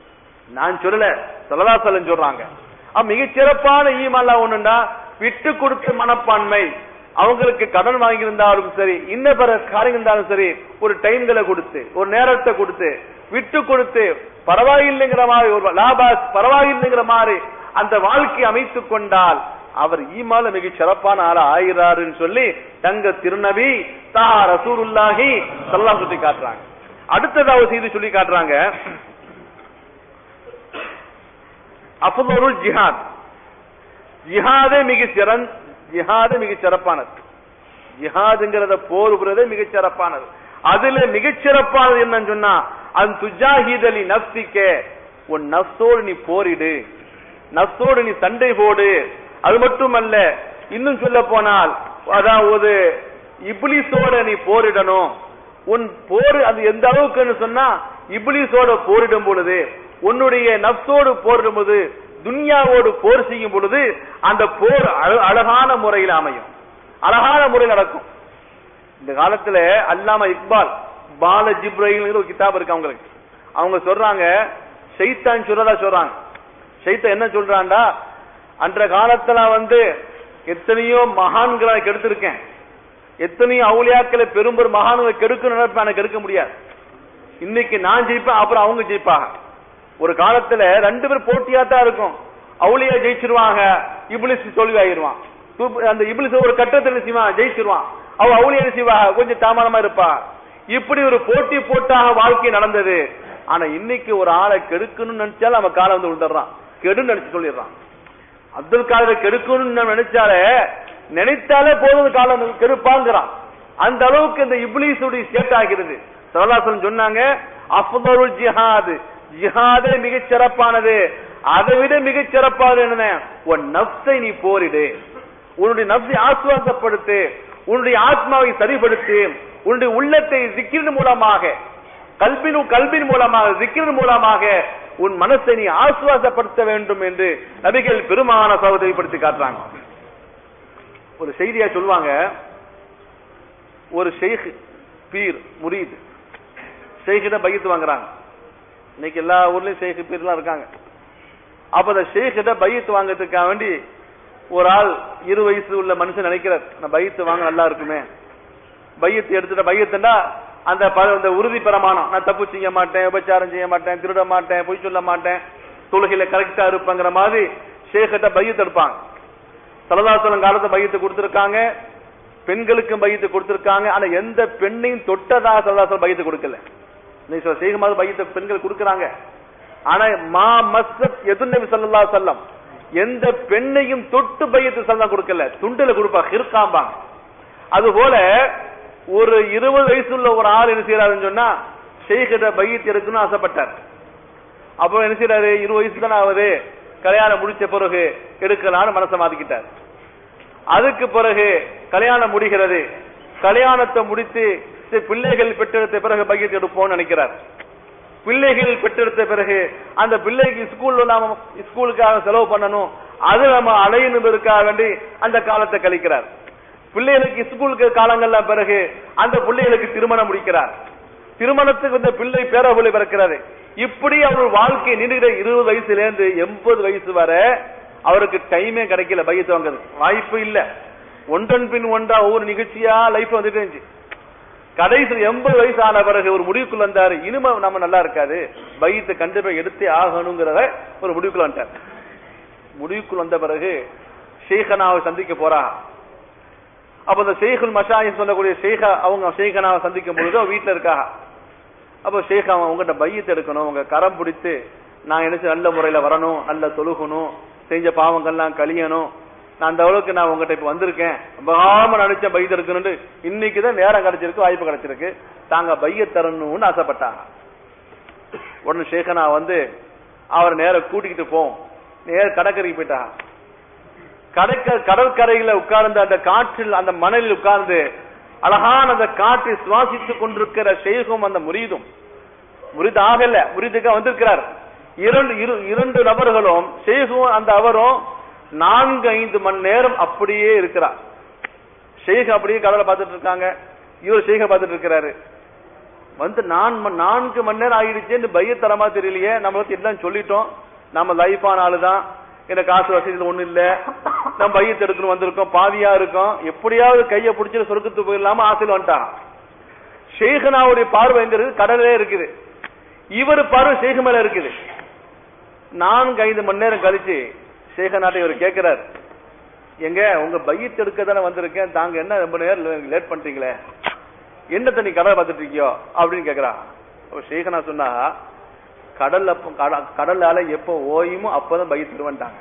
நான் சொல்லல சொல்லலாசலன் சொல்றாங்க அவன் மிகச் சிறப்பான ஈமாலா ஒண்ணுண்டா விட்டு கொடுத்த மனப்பான்மை அவங்களுக்கு கடன் வாங்கியிருந்தாலும் சரி இன்ன பிற காரியம் இருந்தாலும் சரி ஒரு டைம்களை கொடுத்து ஒரு நேரத்தை கொடுத்து விட்டு கொடுத்து பரவாயில்லைங்கிற மாதிரி ஒரு லாபாஸ் பரவாயில்லைங்கிற மாதிரி அந்த வாழ்க்கை அமைத்துக் கொண்டால் அவர் ஈமால மிக சிறப்பான ஆளா ஆகிறாருன்னு சொல்லி தங்க திருநபி தா ரசூலுல்லாஹி சொல்லலாம் சொல்லி காட்டுறாங்க அடுத்ததாவது செய்தி சொல்லி காட்டுறாங்க அஃபுல்லருள் ஜிஹாத் ஜிஹாதே மிக சிறந்த ஜிஹாது மிக சிறப்பானது ஜிஹாதுங்கிறத போர் புறதே மிக சிறப்பானது அதுல மிகச் சிறப்பானது என்னன்னு சொன்னா அன் துஜாஹிதலி நப்சிக்க உன் நப்சோடு நீ போரிடு நப்சோடு நீ சண்டை போடு அது மட்டுமல்ல இன்னும் சொல்ல போனால் அதாவது இப்லிஸோட நீ போரிடணும் உன் போர் அது எந்த அளவுக்குன்னு சொன்னா இப்லிஸோட போரிடும் பொழுது உன்னுடைய நப்சோடு போரிடும் பொழுது துன்யாவோடு போர் செய்யும் பொழுது அந்த போர் அழ- அழகான முறையில் அமையும் அழகான முறையில் நடக்கும் இந்த காலத்துல அல்லாம இக்பால் பால ஜிப்ரஹிம்ங்கிற ஒரு கிதாப் இருக்கு அவங்களுக்கு அவங்க சொல்றாங்க ஷைத்தான் சொல்றதா சொல்றாங்க ஷைத்தான் என்ன சொல்றான்டா அன்ற காலத்துல வந்து எத்தனையோ மகான்களை கெடுத்திருக்கேன் எத்தனையோ அவுளியாக்களை பெரும்பெரும் மகான்களை கெடுக்கணும் நினைப்பேன் எனக்கு கெடுக்க முடியாது இன்னைக்கு நான் ஜெயிப்பேன் அப்புறம் அவங்க ஜெயிப்பாங்க ஒரு காலத்துல ரெண்டு பேர் போட்டியா தான் இருக்கும் அவுளியா ஜெயிச்சிருவாங்க இப்லிஸ் தோல்வி ஆகிருவான் தூப்பு- அந்த இப்லிஸ் ஒரு கட்டத்துல என்ன செய்வான் ஜெயிச்சிருவான் அவ அவுளியா என்ன செய்வா கொஞ்சம் தாமதமா இருப்பா இப்படி ஒரு போட்டி போட்டாக வாழ்க்கை நடந்தது ஆனா இன்னைக்கு ஒரு ஆளை கெடுக்கணும்னு நினைச்சாலும் அவன் காலை வந்து விழுந்துடுறான் கெடுன்னு நினைச்சு சொல்லிடுறான் அப்துல் காதரை கெடுக்கணும்னு நம்ம நினைச்சாலே நினைத்தாலே போதும் காலம் கெடுப்பாங்கிறான் அந்த அளவுக்கு இந்த இப்லீஸுடைய சேட் ஆகிறது சரலாசன் சொன்னாங்க அஃபதருல் ஜிஹாத் ஜிஹாதே மிகச் சிறப்பானது அதை விட மிகச் சிறப்பானது என்ன உன் நப்சை நீ போரிடு உன்னுடைய நப்சை ஆசுவாசப்படுத்து உன்னுடைய ஆத்மாவை சரிப்படுத்து உன்னுடைய உள்ளத்தை சிக்கிரின் மூலமாக கல்பின் கல்வின் மூலமாக சிக்கிரின் மூலமாக உன் மனசை நீ ஆசுவாசப்படுத்த வேண்டும் என்று நபிகள் பெருமான சகோதரிப்படுத்தி காட்டுறாங்க ஒரு செய்தியா சொல்லுவாங்க ஒரு ஷெய்க் பீர் முரீத் ஷெய்கிட்ட பையத்து வாங்குறாங்க இன்னைக்கு எல்லா ஊர்லயும் ஷெய்க் பீர்லாம் இருக்காங்க அப்ப அந்த ஷெய்கிட்ட பையத்து வாங்குறதுக்காக வேண்டி ஒரு ஆள் இரு வயசு உள்ள மனுஷன் நினைக்கிறார் நான் பையத்து வாங்க நல்லா இருக்குமே பையத்து எடுத்துட்ட பையத்துண்டா அந்த ப- அந்த உறுதி பிரமாணம் நான் தப்பு செய்ய மாட்டேன் உபச்சாரம் செய்ய மாட்டேன் திருட மாட்டேன் பொய் சொல்ல மாட்டேன் தொழுகையில கரெக்டா இருப்பேங்கிற மாதிரி ஷேக்கிட்ட பையத்து எடுப்பாங்க சலதாசலம் காலத்தை பையத்து கொடுத்திருக்காங்க பெண்களுக்கும் பையத்து கொடுத்திருக்காங்க ஆனா எந்த பெண்ணையும் தொட்டதாக சலதாசலம் பையத்து கொடுக்கல நீ சொல்ல செய்குமாறு பையத்தை பெண்கள் கொடுக்கறாங்க ஆனா மா மஸ்ஸத் எதுநபி ஸல்லல்லாஹு அலைஹி வஸல்லம் எந்த பெண்ணையும் தொட்டு பையத்து சல்லா கொடுக்கல துண்டுல கொடுப்பா ஹிர்காம்பாங்க அது போல ஒரு இருபது வயசுள்ள ஒரு ஆள் என்ன செய்யறாருன்னு சொன்னா ஷெய்கிட்ட பையத் எடுக்கணும்னு ஆசைப்பட்டார் அப்போ என்ன செய்யறாரு இருபது வயசு தானே ஆகுது கல்யாணம் முடிச்ச பிறகு எடுக்கலாம்னு மனசை மாத்திக்கிட்டார் அதுக்கு பிறகு கல்யாணம் முடிகிறது கல்யாணத்தை முடித்து சரி, பிள்ளைகள் பெற்றெடுத்த பிறகு பையத்தை எடுப்போம்னு நினைக்கிறார் பிள்ளைகள் பெற்றெடுத்த பிறகு அந்த பிள்ளைக்கு ஸ்கூல்ல நாம ஸ்கூலுக்காக செலவு பண்ணணும் அது நம்ம அலையணுவதற்காக வேண்டி அந்த காலத்தை கழிக்கிறார் பிள்ளைகளுக்கு ஸ்கூலுக்கு காலங்கள்லாம் பிறகு அந்த பிள்ளைகளுக்கு திருமணம் முடிக்கிறார் திருமணத்துக்கு இந்த பிள்ளை பேரபிள்ளை பிறக்கிறது இப்படி அவர் வாழ்க்கை நீண்டுகிற இருபது வயசுல இருந்து எண்பது வயசு வரை அவருக்கு டைமே கிடைக்கல பையத்து வாங்குறது வாய்ப்பு இல்ல ஒன்றன் பின் ஒன்றா ஒவ்வொரு நிகழ்ச்சியா லைஃப் வந்துட்டு இருந்துச்சு கடைசி எண்பது வயசு ஆன பிறகு ஒரு முடிவுக்குள்ள வந்தாரு இனிமே நம்ம நல்லா இருக்காது பையத்தை கண்டிப்பா எடுத்தே ஆகணுங்கிறத ஒரு முடிவுக்குள்ள வந்துட்டார் முடிவுக்குள்ள வந்த பிறகு ஷேகனாவை சந்திக்க போறா அப்ப இந்த ஷேகுல் மஷாயின் சொல்லக்கூடிய ஷேகா அவங்க ஷேகனாவை சந்திக்கும் பொழுது அவ வீட்டுல இருக்காங்க அப்ப ஷேக் அவன் உங்ககிட்ட பையத்தை எடுக்கணும் உங்க கரம் பிடித்து நான் நினைச்சு நல்ல முறையில வரணும் நல்ல தொழுகணும் செஞ்ச பாவங்கள்லாம் கழியணும் நான் அந்த அளவுக்கு நான் உங்ககிட்ட இப்ப வந்திருக்கேன் பகாம நினைச்ச பையத்தை எடுக்கணும்னு இன்னைக்குதான் நேரம் கிடைச்சிருக்கு வாய்ப்பு கிடைச்சிருக்கு தாங்க பைய தரணும்னு ஆசைப்பட்டாங்க உடனே ஷேகனா வந்து அவர் நேர கூட்டிக்கிட்டு போம் நேர கடற்கரைக்கு போயிட்டாங்க கடற்க கடற்கரையில உட்கார்ந்து அந்த காற்றில் அந்த மணலில் உட்கார்ந்து அழகான அந்த காற்றை சுவாசித்துக் கொண்டிருக்கிற ஷேகும் அந்த முரீதும் முரிது ஆகல முரிதுக்கு வந்திருக்கிறார் இரண்டு இரு இரண்டு நபர்களும் ஷேகும் அந்த அவரும் நான்கு ஐந்து மணி நேரம் அப்படியே இருக்கிறார் ஷேக் அப்படியே கடலை பார்த்துட்டு இருக்காங்க இவர் ஷேக பார்த்துட்டு இருக்கிறாரு வந்து நான் ம- நான்கு மணி நேரம் ஆயிடுச்சேன்னு பையத்தரமா தெரியலையே நம்மளுக்கு எல்லாம் சொல்லிட்டோம் நம்ம லைஃபான ஆளுதான் எனக்கு காசு வசதியில் ஒண்ணு இல்ல நம்ம பையத்தை எடுக்கணும் வந்திருக்கோம் பாதியா இருக்கோம் எப்படியாவது கையை பிடிச்சி சொருக்கத்து போயிடலாம ஆசையில் வந்துட்டான் ஷேகனாவுடைய பார்வை எங்க இருக்கு கடலே இருக்குது இவர் பார்வை ஷேக மேல இருக்குது நான்கு ஐந்து மணி நேரம் கழிச்சு ஷேகனாட்டை இவர் கேட்கிறார் எங்க உங்க பையத்தை எடுக்க தானே வந்திருக்கேன் தாங்க என்ன ரொம்ப நேரம் லேட் பண்றீங்களே என்ன தண்ணி கடலை பார்த்துட்டு இருக்கியோ அப்படின்னு கேக்குறா அப்ப ஷேகனா சொன்னா கடல்ல அப்ப- கட- கடல் அலை எப்போ ஓயுமோ அப்பதான் பைய திருவன்ட்டாங்க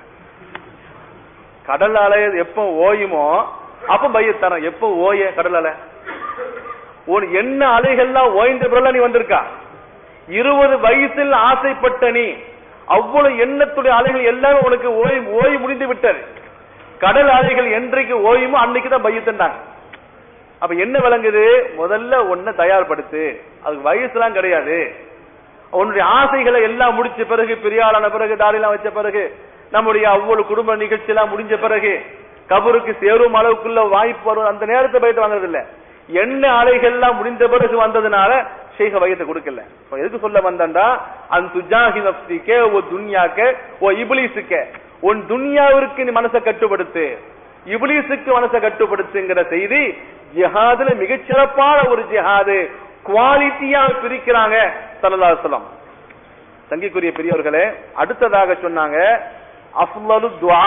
கடல் அலை எப்போ ஓயுமோ அப்ப பைய தரம் எப்போ ஓய கடல் அலை உன் என்ன அலைகள்லாம் ஓய்ந்த பிறகு நீ வந்திருக்கா இருபது வயசில் ஆசைப்பட்ட நீ அவ்வளவு எண்ணத்துடைய அலைகள் எல்லாமே உனக்கு ஓய் ஓய் முடிந்து விட்டது கடல் அலைகள் என்றைக்கு ஓயுமோ அன்னைக்கு தான் பையத்துண்டாங்க அப்ப என்ன விளங்குது முதல்ல ஒன்ன தயார்படுத்து அதுக்கு வயசுலாம் கிடையாது உன்னுடைய ஆசைகளை எல்லாம் முடிச்ச பிறகு பெரியாளான பிறகு தாடிலாம் வச்ச பிறகு நம்முடைய அவ்வளவு குடும்ப நிகழ்ச்சி எல்லாம் முடிஞ்ச பிறகு கபருக்கு சேரும் அளவுக்குள்ள வாய்ப்பு வரும் அந்த நேரத்தை போயிட்டு வாங்குறது இல்ல என்ன அலைகள்லாம் முடிந்த பிறகு வந்ததுனால ஷேக வயத்தை கொடுக்கல இப்ப எதுக்கு சொல்ல வந்தா அன் துஜாஹி நப்சிக்கே ஓ துன்யாக்க ஓ இபிலிசுக்க உன் துன்யாவிற்கு நீ மனசை கட்டுப்படுத்து இபிலிசுக்கு மனசை கட்டுப்படுத்துங்கிற செய்தி ஜிஹாதுல மிகச்சிறப்பான ஒரு ஜிஹாது குவாலிட்டியா பிரிக்கிறாங்க சல்லல்லாஹு அலைஹி வஸல்லம் தங்கிக்குரிய பெரியவர்களே அடுத்ததாக சொன்னாங்க அஃலலு துஆ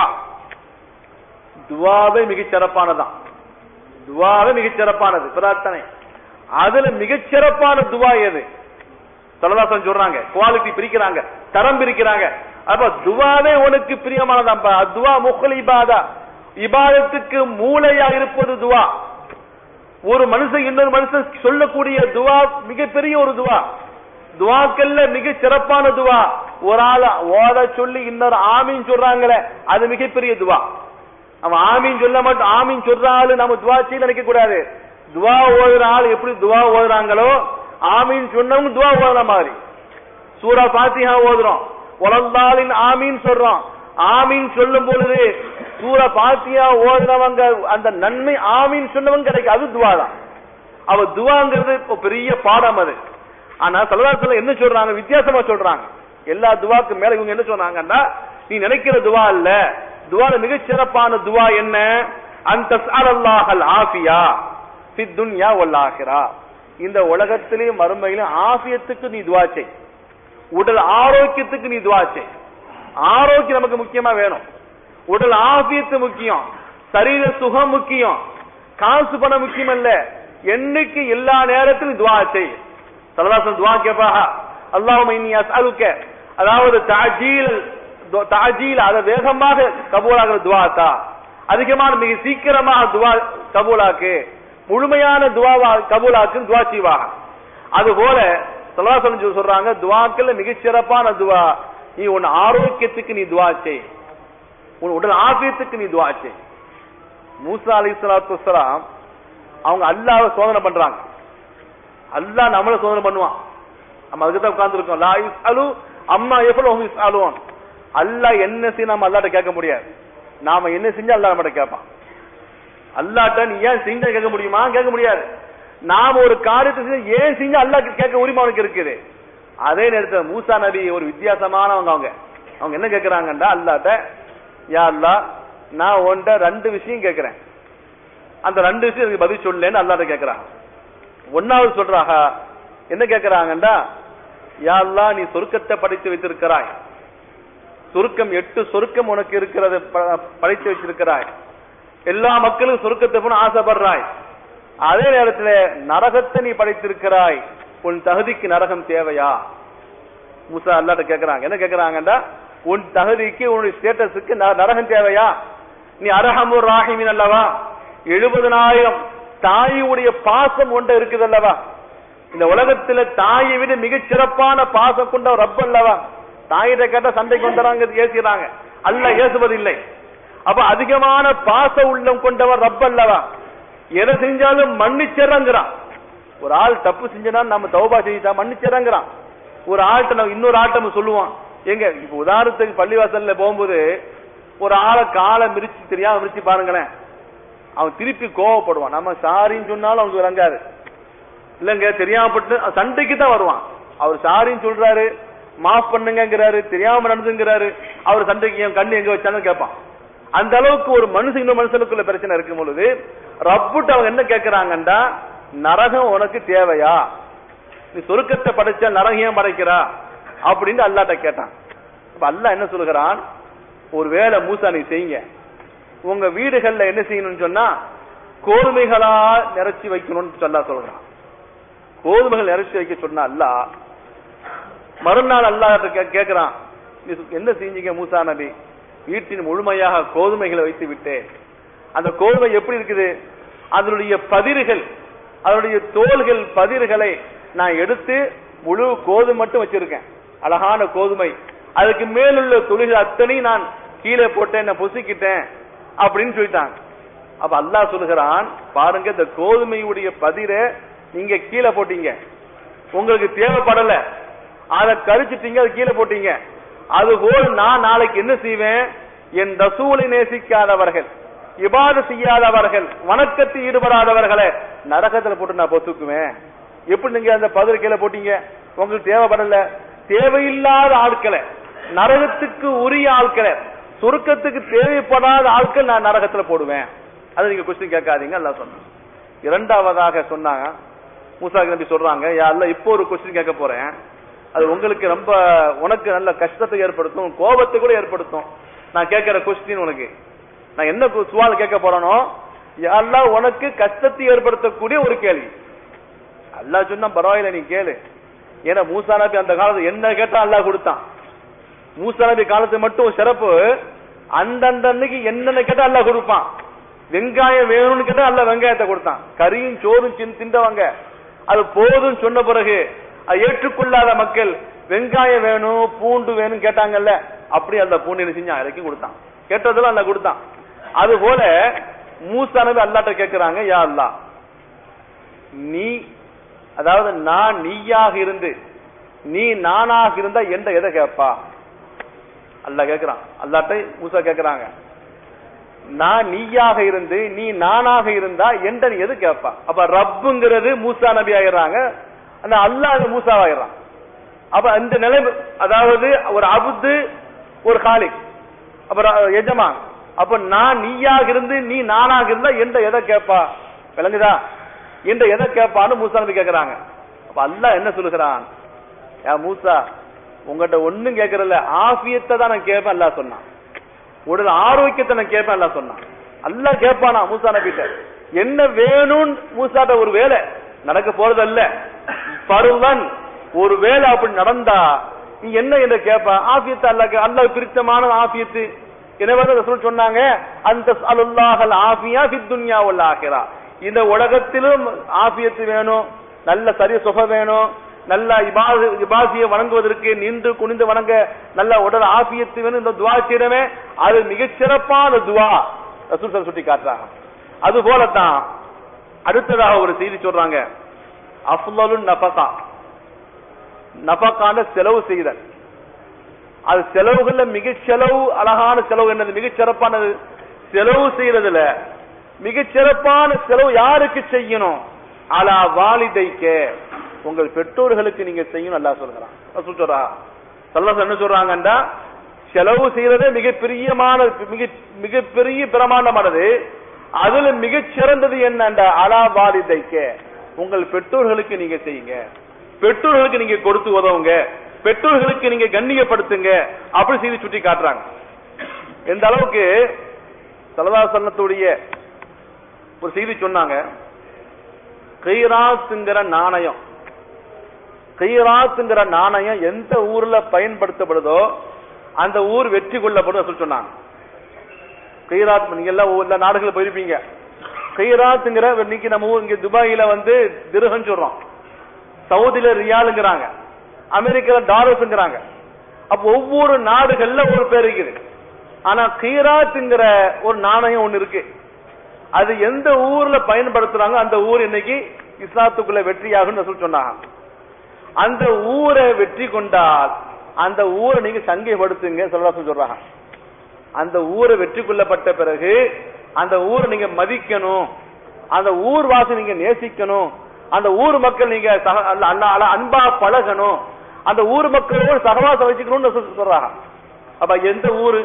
துவாவே மிகச் சிறப்பானதான் துவாவே மிகச் சிறப்பானது பிரார்த்தனை அதுல மிகச் சிறப்பான துவா எது சல்லல்லாஹு சொல்றாங்க குவாலிட்டி பிரிக்கிறாங்க தரம் பிரிக்கிறாங்க அப்ப துவாவே உனக்கு பிரியமானதாம்பா துவா முகல் இபாதா இபாதத்துக்கு மூளையா இருப்பது துவா ஒரு மனுஷன் இன்னொரு மனுஷன் சொல்லக்கூடிய துவா மிகப்பெரிய ஒரு துவா துவாக்கள்ல மிக சிறப்பான துவா ஒரு ஆள் ஓத சொல்லி இன்னொரு ஆமீன் சொல்றாங்களே அது மிகப்பெரிய துவா அவன் ஆமீன் சொல்ல மாட்டோம் ஆமீன் சொல்ற ஆளு நம்ம துவா செய்ய நினைக்க கூடாது துவா ஓதுற ஆள் எப்படி துவா ஓதுறாங்களோ ஆமீன் சொன்னவங்க துவா ஓதுற மாதிரி சூரா பாத்திஹா ஓதுறோம் உலந்தாளின் ஆமீன் சொல்றோம் ஆமீன் சொல்லும் பொழுது சூர பாத்தியா ஓதுனவங்க அந்த நன்மை ஆமீன் சொன்னவங்க கிடைக்கும் அது துவா தான் அவ துவாங்கிறது இப்போ பெரிய பாடம் அது ஆனா சலதாசல என்ன சொல்றாங்க வித்தியாசமா சொல்றாங்க எல்லா துவாக்கு மேல இவங்க என்ன சொன்னாங்கன்னா நீ நினைக்கிற துவா இல்ல துவால மிகச் சிறப்பான துவா என்ன அந்த அல்லாஹல் ஆஃபியா ஃபி துன்யா வல் ஆஹிரா இந்த உலகத்திலேயும் மறுமையிலும் ஆஃபியத்துக்கு நீ துவா செய் உடல் ஆரோக்கியத்துக்கு நீ துவா செய் ஆரோக்கியம் நமக்கு முக்கியமா வேணும் உடல் ஆபியத்து முக்கியம் சரீர சுகம் முக்கியம் காசு பணம் முக்கியம் அல்ல என்னைக்கு எல்லா நேரத்திலும் துவா செய் சலதாசன் துவா கேப்பாக அல்லாஹும் இன்னி அஸ்அலுக்க அதாவது தாஜீல் து- தாஜீல் அதை வேகமாக கபூலாகிற துவா தா அதிகமான மிக சீக்கிரமாக துவா கபூலாக்கு முழுமையான துவாவா கபூலாக்கு துவா செய்வாங்க அது போல சலாசலம் சொல்றாங்க துவாக்கள்ல மிகச் சிறப்பான துவா நீ உன் ஆரோக்கியத்துக்கு நீ துவா செய் உன் உடல் ஆபியத்துக்கு நீ துவா செய் மூசா அலி சலாத்து வசலாம் அவங்க அல்லாஹ்வை சோதனை பண்றாங்க அல்லாஹ் நம்மள சோதனை பண்ணுவான் நம்ம அதுக்கு தான் உட்கார்ந்துருக்கோம் லா யுஸ்அலு அம்மா எஃபல் ஹும் யுஸ்அலுன் அல்லாஹ் என்ன செய்ய நம்ம அல்லாட்ட கேட்க முடியாது நாம என்ன செஞ்சா அல்லாஹ் நம்மகிட்ட கேட்பான் அல்லாட்ட நீ ஏன் செஞ்ச கேட்க முடியுமா கேட்க முடியாது நாம ஒரு காரியத்தை செஞ்சு ஏன் செஞ்சு அல்லாஹ் கேட்க உரிமை அவனுக்கு இருக்குது அதே நேரத்தில் மூசா நபி ஒரு வித்தியாசமானவங்க அவங்க அவங்க என்ன கேட்கறாங்கடா அல்லாட்ட யா அல்லாஹ் நான் உன்கிட்ட ரெண்டு விஷயம் கேட்கிறேன் அந்த ரெண்டு விஷயம் எனக்கு பதில் சொல்லேன்னு அல்லாட்ட கேட்கறாங்க ஒன்னாவது சொல்றாங்க என்ன கேட்கறாங்கடா யா அல்லாஹ் நீ சொர்க்கத்தை படைத்து வைத்திருக்கிறாய் சொருக்கம் எட்டு சொருக்கம் உனக்கு இருக்கிறது ப- படைத்து வச்சிருக்கிறாய் எல்லா மக்களும் சொருக்கத்தை போன ஆசைப்படுறாய் அதே நேரத்துல நரகத்தை நீ படைத்திருக்கிறாய் உன் தகுதிக்கு நரகம் தேவையா மூசா அல்லாட்ட கேக்குறாங்க என்ன கேக்குறாங்கடா உன் தகுதிக்கு உன்னுடைய ஸ்டேட்டஸுக்கு நரகம் தேவையா நீ அரஹமுர் ராஹிமின் அல்லவா எழுபதனாயிரம் தாயுடைய பாசம் ஒன்று இருக்குது அல்லவா இந்த உலகத்துல தாயை விட மிகச் சிறப்பான பாசம் கொண்ட ஒரு ரப் அல்லவா தாயிட்ட கேட்டா சண்டைக்கு வந்துறாங்க ஏசுகிறாங்க அல்ல ஏசுவதில்லை அப்ப அதிகமான பாச உள்ளம் கொண்டவர் ரப் அல்லவா எதை செஞ்சாலும் மன்னிச்சிடறாங்கிறான் ஒரு ஆள் தப்பு செஞ்சனா நம்ம தௌபா செஞ்சுட்டா மன்னிச்சிடறாங்கிறான் ஒரு ஆள்கிட்ட நம்ம இன்னொரு ஆள்கிட்ட நம்ம சொல்லுவோம் எங்க இப்ப உதாரணத்துக்கு பள்ளிவாசல்ல போகும்போது ஒரு ஆளை காலை மிரிச்சு தெரியாம மிரிச்சு பாருங்களேன் அவன் திருப்பி கோவப்படுவான் நம்ம சாரின்னு சொன்னாலும் அவனுக்கு விளங்காது இல்லங்க தெரியாமப்பட்டு சண்டைக்கு தான் வருவான் அவர் சாரின்னு சொல்றாரு மாஃப் பண்ணுங்கங்கிறாரு தெரியாம நடந்துங்கிறாரு அவர் சண்டைக்கு என் கண்ணு எங்க வச்சாலும் கேட்பான் அந்த அளவுக்கு ஒரு மனுஷன் இன்னொரு மனுஷனுக்குள்ள பிரச்சனை இருக்கும் பொழுது ரப்புட்டு அவங்க என்ன கேட்கறாங்கண்டா நரகம் உனக்கு தேவையா நீ சொருக்கத்தை படைச்சா நரகம் ஏன் படைக்கிறா அப்படின்னு அல்லாட்ட கேட்டான் அப்ப அல்லாஹ் என்ன சொல்லுகிறான் ஒருவேளை மூசா நீ செய்யுங்க உங்க வீடுகள்ல என்ன செய்யணும்னு சொன்னா கோதுமைகளா நிறைச்சி வைக்கணும்னு சொல்லா சொல்றான் கோதுமைகள் நிறைச்சி வைக்க சொன்னா அல்லாஹ் மறுநாள் அல்லாஹ் கேட்கிறான் நீ என்ன செஞ்சீங்க மூசா நபி வீட்டின் முழுமையாக கோதுமைகளை வைத்து விட்டேன் அந்த கோதுமை எப்படி இருக்குது அதனுடைய பதிர்கள் அதனுடைய தோள்கள் பதிர்களை நான் எடுத்து முழு கோதுமை மட்டும் வச்சிருக்கேன் அழகான கோதுமை அதுக்கு மேலுள்ள துளிகள் அத்தனையும் நான் கீழே போட்டேன் நான் பொசிக்கிட்டேன் அப்படின்னு சொல்லிட்டாங்க அப்ப அல்லாஹ் சொல்லுகிறான் பாருங்க இந்த கோதுமையுடைய பதிரை நீங்க கீழே போட்டீங்க உங்களுக்கு தேவைப்படல அதை கரிச்சிட்டீங்க அது கீழே போட்டீங்க அதுபோல் நான் நாளைக்கு என்ன செய்வேன் என் ரசூலை நேசிக்காதவர்கள் இபாத செய்யாதவர்கள் வணக்கத்தில் ஈடுபடாதவர்களை நரகத்துல போட்டு நான் பொசுக்குவேன் எப்படி நீங்க அந்த பதில் கீழே போட்டீங்க உங்களுக்கு தேவைப்படல தேவையில்லாத ஆட்களை நரகத்துக்கு உரிய ஆட்களை சுருக்கத்துக்கு தேவைப்படாத ஆட்கள் நான் நரகத்துல போடுவேன் அதை நீங்க கொஸ்டின் கேட்காதீங்க எல்லாம் சொன்னாங்க இரண்டாவதாக சொன்னாங்க மூசா நபி சொல்றாங்க யாரில் இப்போ ஒரு கொஸ்டின் கேட்க போறேன் அது உங்களுக்கு ரொம்ப உனக்கு நல்ல கஷ்டத்தை ஏற்படுத்தும் கோபத்தை கூட ஏற்படுத்தும் நான் கேட்கிற கொஸ்டின் உனக்கு நான் என்ன கு- சுவால் கேட்க போறேனோ அல்லாஹ் உனக்கு கஷ்டத்தை ஏற்படுத்தக்கூடிய ஒரு கேள்வி அல்லாஹ் சொன்னா பரவாயில்ல நீ கேளு ஏன்னா மூசா நபி அந்த காலத்துல என்ன கேட்டா அல்லாஹ் கொடுத்தான் மூசா நபி காலத்து மட்டும் ஒரு சிறப்பு அந்தந்த அன்னைக்கு என்னென்ன கேட்டா அல்லாஹ் கொடுப்பான் வெங்காயம் வேணும்னு கேட்டா அல்லாஹ் வெங்காயத்தை கொடுத்தான் கறியும் சோறும் சின் திண்டவங்க அது போதும் சொன்ன பிறகு அது ஏற்றுக்கொள்ளாத மக்கள் வெங்காயம் வேணும் பூண்டு வேணும் கேட்டாங்கல்ல அப்படி அந்த பூண்டு என்ன செஞ்சான் இறக்கி கொடுத்தான் கேட்டதெல்லாம் அல்லாஹ் கொடுத்தான் அது போல மூசா நபி அல்லாட்ட கேட்கிறாங்க யா அல்லாஹ் நீ அதாவது நான் நீயாக இருந்து நீ நானாக இருந்தா எந்த எதை கேட்பா அல்லாஹ் கேட்கிறான் அல்லாட்டை மூசா கேட்கிறாங்க நான் நீயாக இருந்து நீ நானாக இருந்தா எந்த நீ எது கேட்பா அப்ப ரப்புங்கிறது மூசா நபி ஆயிடுறாங்க அந்த அல்லாஹ் மூசா ஆயிடுறான் அப்ப அந்த நிலை அதாவது ஒரு அபுத்து ஒரு காலிக் அப்புறம் எஜமான் அப்ப நான் நீயாக இருந்து நீ நானாக இருந்தா எந்த எதை கேட்பா விளங்குதா என்ற எதை கேட்பான்னு மூசா நபி கேட்கிறாங்க அப்ப அல்லாஹ் என்ன சொல்லுகிறான் யா மூசா உங்ககிட்ட ஒண்ணும் கேட்கறல ஆபியத்தை தான் நான் கேட்பேன் அல்லாஹ் சொன்னான் உடல் ஆரோக்கியத்தை நான் கேட்பேன் அல்லாஹ் சொன்னான் அல்லாஹ் கேட்பானா மூசா நபிட்ட என்ன வேணும்னு மூசாட்ட ஒரு வேலை நடக்க போறது அல்ல பருவன் ஒரு வேலை அப்படி நடந்தா நீ என்ன என்று கேட்ப ஆபியத்தை அல்லாஹ் அல்லாஹ் பிரித்தமான ஆபியத்து எனவே ரசூல் சொன்னாங்க அந்த அலுல்லாஹல் ஆபியா ஃபித் துன்யா வல் ஆகிரா இந்த உலகத்திலும் ஆபியத்து வேணும் நல்ல சரிய சுக வேணும் நல்ல இபாது இபாசியை வணங்குவதற்கு நின்று குனிந்து வணங்க நல்ல உடல் ஆபியத்து வேணும் இந்த துவா செய்யறமே அது மிகச் சிறப்பான துவா ரசூல் ஸல்லல்லாஹு சுட்டி காட்டுறாங்க அது போலத்தான் அடுத்ததாக ஒரு செய்தி சொல்றாங்க அஃலலு நபகா நபகான செலவு செய்தல் அது செலவுகள்ல மிகச் செலவு அழகான செலவு என்னது மிகச் சிறப்பானது செலவு செய்யறதுல மிகச் சிறப்பான செலவு யாருக்கு செய்யணும் அலா வாலிதைக்க உங்கள் பெற்றோர்களுக்கு நீங்க செய்யணும் அல்லாஹ் சொல்கிறான் ரசூல் சொல்றா சல்லல்லாஹு என்ன சொல்றாங்கன்றா செலவு செய்யறதே மிக பிரியமான மிக மிகப்பெரிய பிரமாண்டமானது அதுல மிகச் சிறந்தது என்னண்டா அலா வாலிதைக்க உங்கள் பெற்றோர்களுக்கு நீங்க செய்யுங்க பெற்றோர்களுக்கு நீங்க கொடுத்து உதவுங்க பெற்றோர்களுக்கு நீங்க கண்ணியப்படுத்துங்க அப்படி செய்தி சுட்டி காட்டுறாங்க எந்த அளவுக்கு சலதாசனத்துடைய ஒரு செய்தி சொன்னாங்க கைராத்துங்கிற நாணயம் கைராத்துங்கிற நாணயம் எந்த ஊர்ல பயன்படுத்தப்படுதோ அந்த ஊர் வெற்றி கொள்ளப்படும் சொல்லி சொன்னாங்க கைராத் நீங்க எல்லாம் எல்லா நாடுகளும் போயிருப்பீங்க கைராத்துங்கிற இன்னைக்கு நம்ம ஊர் இங்க துபாயில வந்து திருகம் சொல்றோம் சவுதியில ரியாலுங்கிறாங்க அமெரிக்கால டாலர்ஸ்ங்கிறாங்க அப்ப ஒவ்வொரு நாடுகள்ல ஒரு பேர் இருக்குது ஆனா கீராத்துங்கிற ஒரு நாணயம் ஒண்ணு இருக்கு அது எந்த ஊர்ல பயன்படுத்துறாங்க அந்த ஊர் இன்னைக்கு இஸ்லாத்துக்குள்ள வெற்றியாகும் சொல்லி சொன்னாங்க அந்த ஊரை வெற்றி கொண்டால் அந்த ஊரை நீங்க சங்கைப்படுத்துங்க சொல்லலாம் சொல்றாங்க அந்த ஊரை வெற்றி கொள்ளப்பட்ட பிறகு அந்த ஊரை நீங்க மதிக்கணும் அந்த ஊர் வாசி நீங்க நேசிக்கணும் அந்த ஊர் மக்கள் நீங்க சக- அல்ல- அல்ல- அல்ல- அன்பா பழகணும் அந்த ஊர் மக்களோடு சகவாசம் வச்சுக்கணும்னு சொல்லி சொல்றாங்க அப்ப எந்த ஊரு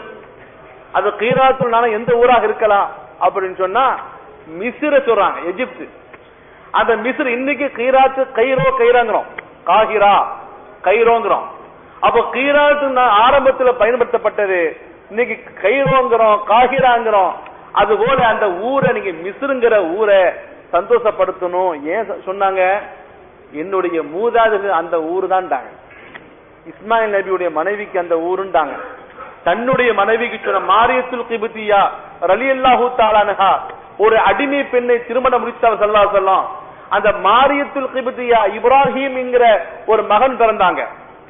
அது கீராத்துல் நாணம் எந்த ஊராக இருக்கலாம் அப்படின்னு சொன்னா மிஸ்ர சொல்றாங்க எகிப்து அந்த மிஸ்ர் இன்னைக்கு கீராத்து கைரோ கைராங்கிறோம் காகிரா கைரோங்கிறோம் அப்போ கீராத்து நா- ஆரம்பத்துல பயன்படுத்தப்பட்டது இன்னைக்கு கைரோங்கிறோம் காகிராங்கிறோம் அது போல அந்த ஊரை நீங்க மிஸ்ருங்கிற ஊரை சந்தோஷப்படுத்தணும் ஏன் சொ- சொன்னாங்க என்னுடைய மூதாதைகள் அந்த ஊர் தான்டாங்க இஸ்மாயில் நபியுடைய மனைவிக்கு அந்த ஊருண்டாங்க தன்னுடைய மனைவிக்கு சொன்ன மாரியத்துல் கிபுத்தியா ரலியல்லாஹு தாலானஹா ஒரு அடிமை பெண்ணை திருமணம் முடித்தவர் சல்லா சொல்லம் அந்த மாரியத்துல் கிபுத்தியா இப்ராஹிம் என்கிற ஒரு மகன் பிறந்தாங்க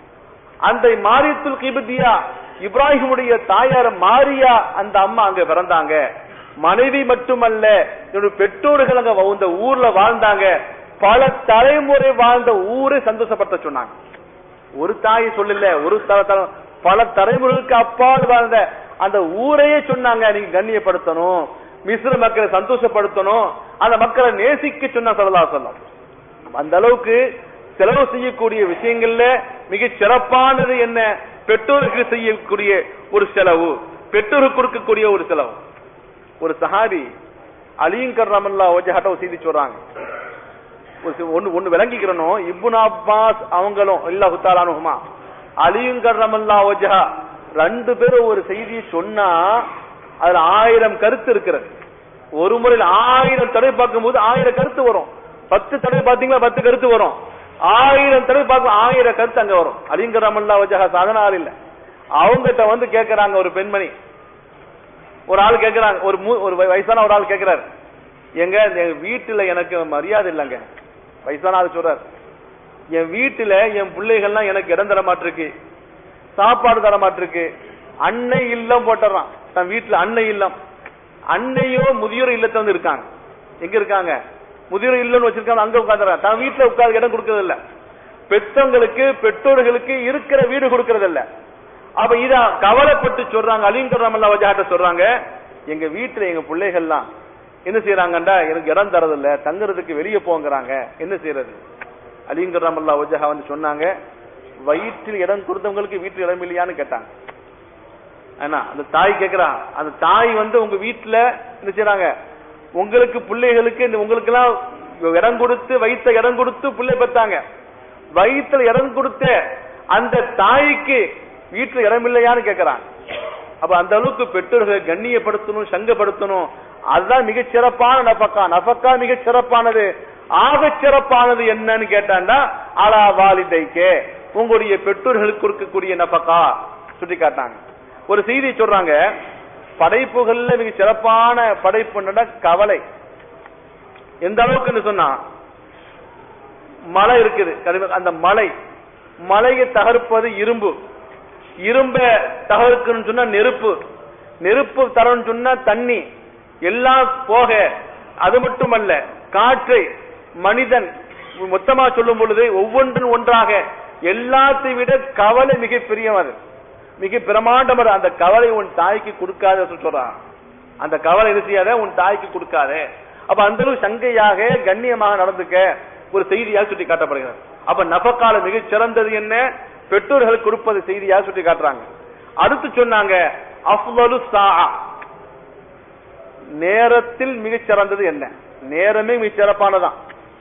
அந்த மாரியத்துல் கிபுத்தியா இப்ராஹிமுடைய தாயார் மாரியா அந்த அம்மா அங்க பிறந்தாங்க மனைவி மட்டுமல்ல என்னுடைய பெற்றோர்கள் அங்க இந்த ஊர்ல வாழ்ந்தாங்க பல தலைமுறை வாழ்ந்த ஊரை சந்தோஷப்படுத்த சொன்னாங்க ஒரு தாய் சொல்லல ஒரு த- த- பல தலைமுறைகளுக்கு அப்பால் வாழ்ந்த அந்த ஊரையே சொன்னாங்க நீங்க கண்ணியப்படுத்தணும் மிஸ்ர மக்களை சந்தோஷப்படுத்தணும் அந்த மக்களை நேசிக்க சொன்ன சொல்லலா சொல்லம் அந்த அளவுக்கு செலவு செய்யக்கூடிய விஷயங்கள்ல மிக சிறப்பானது என்ன பெற்றோருக்கு செய்யக்கூடிய ஒரு செலவு பெற்றோருக்கு கொடுக்கக்கூடிய ஒரு செலவு ஒரு சஹாபி அலிங்கர் ரமல்லா ஒஜஹாட்ட ஒரு செய்தி சொல்றாங்க ஒரு சி- ஒண்ணு ஒண்ணு விளங்கிக்கிறனும் இப்னு அப்பாஸ் அவங்களும் இல்ல ஹுத்தாலானுமா அலியுங்கர் ரமல்லா ஒஜஹா ரெண்டு பேரும் ஒரு செய்தியை சொன்னா அதுல ஆயிரம் கருத்து இருக்கிறது ஒரு முறையில் ஆயிரம் தடவை பார்க்கும்போது ஆயிரம் கருத்து வரும் பத்து தடவை பாத்தீங்களா பத்து கருத்து வரும் ஆயிரம் தடவை பார்க்கும் ஆயிரம் கருத்து அங்க வரும் அலிங்கர் ரமல்லா வஜஹா சாதன ஆள் இல்ல அவங்ககிட்ட வந்து கேக்குறாங்க ஒரு பெண்மணி ஒரு ஆள் கேக்குறாங்க ஒரு மூ- ஒரு வய- வயசான ஒரு ஆள் கேக்குறாரு எங்க இந்த வீட்டுல எனக்கு மரியாதை இல்லைங்க வயசான ஆள் சொல்றாரு என் வீட்டுல என் பிள்ளைகள்லாம் எனக்கு இடம் தர மாட்டிருக்கு சாப்பாடு தர மாட்டிருக்கு அன்னை இல்லம் போட்டுறான் தன் வீட்டுல அன்னை இல்லம் அன்னையோ முதியோர் இல்லத்துல வந்து இருக்காங்க எங்க இருக்காங்க முதியோர் இல்லம்னு வச்சிருக்காங்க அங்க உட்காந்துறாங்க தன் வீட்டுல உட்கார்ந்து இடம் கொடுக்கறது இல்ல பெத்தவங்களுக்கு பெற்றோர்களுக்கு இருக்கிற வீடு கொடுக்கறது இல்ல அப்ப இத கவலைப்பட்டு சொல்றாங்க அலிங்கர் ரமல்லா வஜாட்ட சொல்றாங்க எங்க வீட்டுல எங்க பிள்ளைகள்லாம் என்ன செய்யறாங்கண்டா எனக்கு இடம் தரதில்ல தங்குறதுக்கு வெளியே போங்கறாங்க என்ன செய்யறது அலிங்கர் ரமல்லா வஜஹா வந்து சொன்னாங்க வயிற்றில் இடம் கொடுத்தவங்களுக்கு வீட்டில் இடம் இல்லையான்னு கேட்டாங்க ஆனா அந்த தாய் கேக்குறா அந்த தாய் வந்து உங்க வீட்டுல என்ன செய்யறாங்க உங்களுக்கு பிள்ளைகளுக்கு இந்த உங்களுக்கு எல்லாம் இடம் கொடுத்து வைத்த இடம் கொடுத்து பிள்ளை பெத்தாங்க வயிற்றுல இடம் கொடுத்த அந்த தாய்க்கு வீட்டுல இடம் இல்லையான்னு கேக்குறாங்க அப்ப அந்த அளவுக்கு பெற்றோர்களை கண்ணியப்படுத்தணும் சங்கப்படுத்தணும் அதுதான் மிகச் சிறப்பான நபக்கா நபக்கா மிகச் சிறப்பானது ஆகச் சிறப்பானது என்னன்னு கேட்டாண்டா அலா வாலிதைக்கே உங்களுடைய பெற்றோர்களுக்கு கொடுக்கக்கூடிய நபக்கா சுட்டி காட்டாங்க ஒரு செய்தி சொல்றாங்க படைப்புகள்ல மிக சிறப்பான படைப்பு என்னன்னா கவலை எந்த அளவுக்குன்னு சொன்னா மலை இருக்குது கரிம- அந்த மலை மலையை தகர்ப்பது இரும்பு இரும்ப தகர்க்கணும்னு சொன்னா நெருப்பு நெருப்பு தரணும்னு சொன்னா தண்ணி எல்லாம் போக அது மட்டுமல்ல காற்றை மனிதன் மொத்தமா சொல்லும் பொழுது ஒவ்வொன்றும் ஒன்றாக எல்லாத்தை விட கவலை மிக பெரியவது மிக பிரமாண்டமான அந்த கவலை உன் தாய்க்கு கொடுக்காத சொல்றான் அந்த கவலை என்ன செய்யாத உன் தாய்க்கு கொடுக்காத அப்ப அந்த அளவு சங்கையாக கண்ணியமாக நடந்துக்க ஒரு செய்தியாக சுட்டி காட்டப்படுகிறது அப்ப நபக்கால மிகச் சிறந்தது என்ன பெற்றோர்கள் கொடுப்பது செய்தியாக சுட்டி காட்டுறாங்க அடுத்து சொன்னாங்க அஃலலு சாஆ நேரத்தில் மிகச் சிறந்தது என்ன நேரமே மிகச் சிறப்பானதான்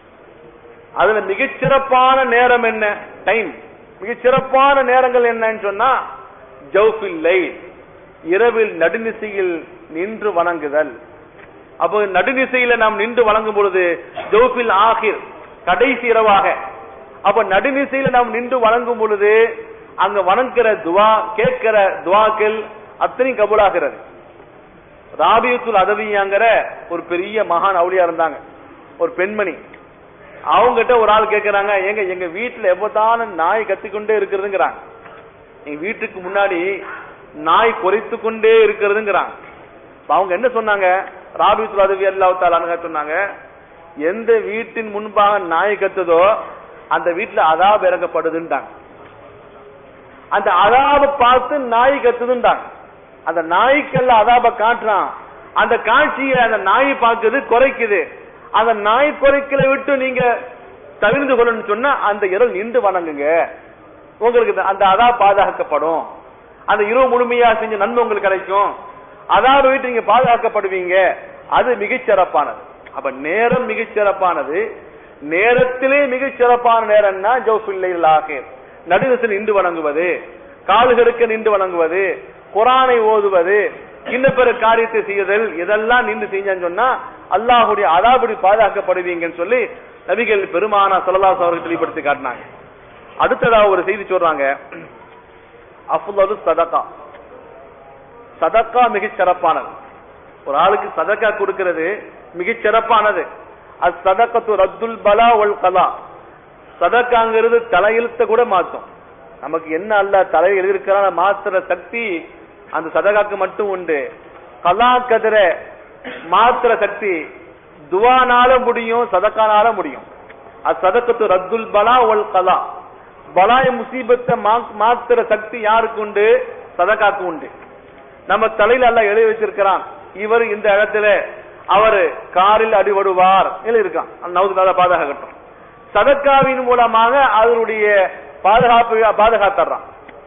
அதுல மிகச் சிறப்பான நேரம் என்ன டைம் மிகச் சிறப்பான நேரங்கள் என்னன்னு சொன்னா ஜவுஃபில் லைல் இரவில் நடுநிசையில் நின்று வணங்குதல் அப்போ நடுநிசையில நாம் நின்று வணங்கும் பொழுது ஜவுஃபில் ஆகிர் கடைசி இரவாக அப்ப நடுநிசையில நாம் நின்று வணங்கும் பொழுது அங்க வணங்குற துவா கேட்கிற துவாக்கள் அத்தனையும் கபூலாகிறது ராபியத்துல் அதவியாங்கிற ஒரு பெரிய மகான் அவுளியா இருந்தாங்க ஒரு பெண்மணி அவங்ககிட்ட ஒரு ஆள் கேக்குறாங்க எங்க எங்க வீட்டுல எப்பதான நாய் கத்திக்கொண்டே இருக்கிறதுங்கிறாங்க எங்க வீட்டுக்கு முன்னாடி நாய் குறைத்து கொண்டே இருக்கிறதுங்கிறாங்க அப்ப அவங்க என்ன சொன்னாங்க ராபித்துல் அதவி அல்லாஹ் சொன்னாங்க எந்த வீட்டின் முன்பாக நாய் கத்துதோ அந்த வீட்டுல அதாப் இறங்கப்படுதுன்றாங்க அந்த அதாப பார்த்து நாய் கத்துதுன்றாங்க அந்த நாய்க்கெல்லாம் அதாப காட்டுறான் அந்த காட்சியை அந்த நாய் பார்க்குது குறைக்குது அந்த நாய் குறைக்கல விட்டு நீங்க தவிர்ந்து கொள்ளணும்னு சொன்னா அந்த இரவு நின்று வணங்குங்க உங்களுக்கு இந்த- அந்த அதா பாதுகாக்கப்படும் அந்த இரவு முழுமையா செஞ்ச நன்மை உங்களுக்கு கிடைக்கும் அதாவது விட்டு நீங்க பாதுகாக்கப்படுவீங்க அது மிகச் சிறப்பானது அப்ப நேரம் மிகச் சிறப்பானது நேரத்திலே மிகச் சிறப்பான நேரம்னா ஜோஃபில்லைல் ஆகிர் நடுவசில் நின்று வணங்குவது கால்களுக்கு நின்று வணங்குவது குரானை ஓதுவது இன்ன பிற காரியத்தை செய்யுதல் இதெல்லாம் நின்று செஞ்சான்னு சொன்னா அல்லாஹுடைய அதாபடி பாதுகாக்கப்படுவீங்கன்னு சொல்லி நபிகள் பெருமானா சொல்லலாஸ் அவர்கள் தெளிவுபடுத்தி காட்டினாங்க அடுத்ததா ஒரு செய்தி சொல்றாங்க அஃலது சதகா சதக்கா மிகச் சிறப்பானது ஒரு ஆளுக்கு சதக்கா கொடுக்கிறது மிகச் சிறப்பானது அது சதக்கத்து ரத்துல் பலா ஒல் கலா சதக்காங்கிறது தலையெழுத்த கூட மாத்தும் நமக்கு என்ன அல்ல தலை எழுதியிருக்கிற மாத்துற சக்தி அந்த சதகாக்கு மட்டும் உண்டு கலா கதிர மாத்துற சக்தி துவானால முடியும் சதக்கானால முடியும் அது சதக்கத்து ரத்துல் பலா ஒல் கலா பலாய முசீபத்தை மா- மாத்துற சக்தி யாருக்கு உண்டு சதகாக்கு உண்டு நம்ம தலையில எல்லாம் எழுதி வச்சிருக்கிறான் இவர் இந்த இடத்துல அவர் காரில் அடிபடுவார் எழுதியிருக்கான் நவுதுக்காக பாதுகாக்கட்டும் சதக்காவின் மூலமாக அவருடைய பாதுகாப்பு பாதுகாத்துறான்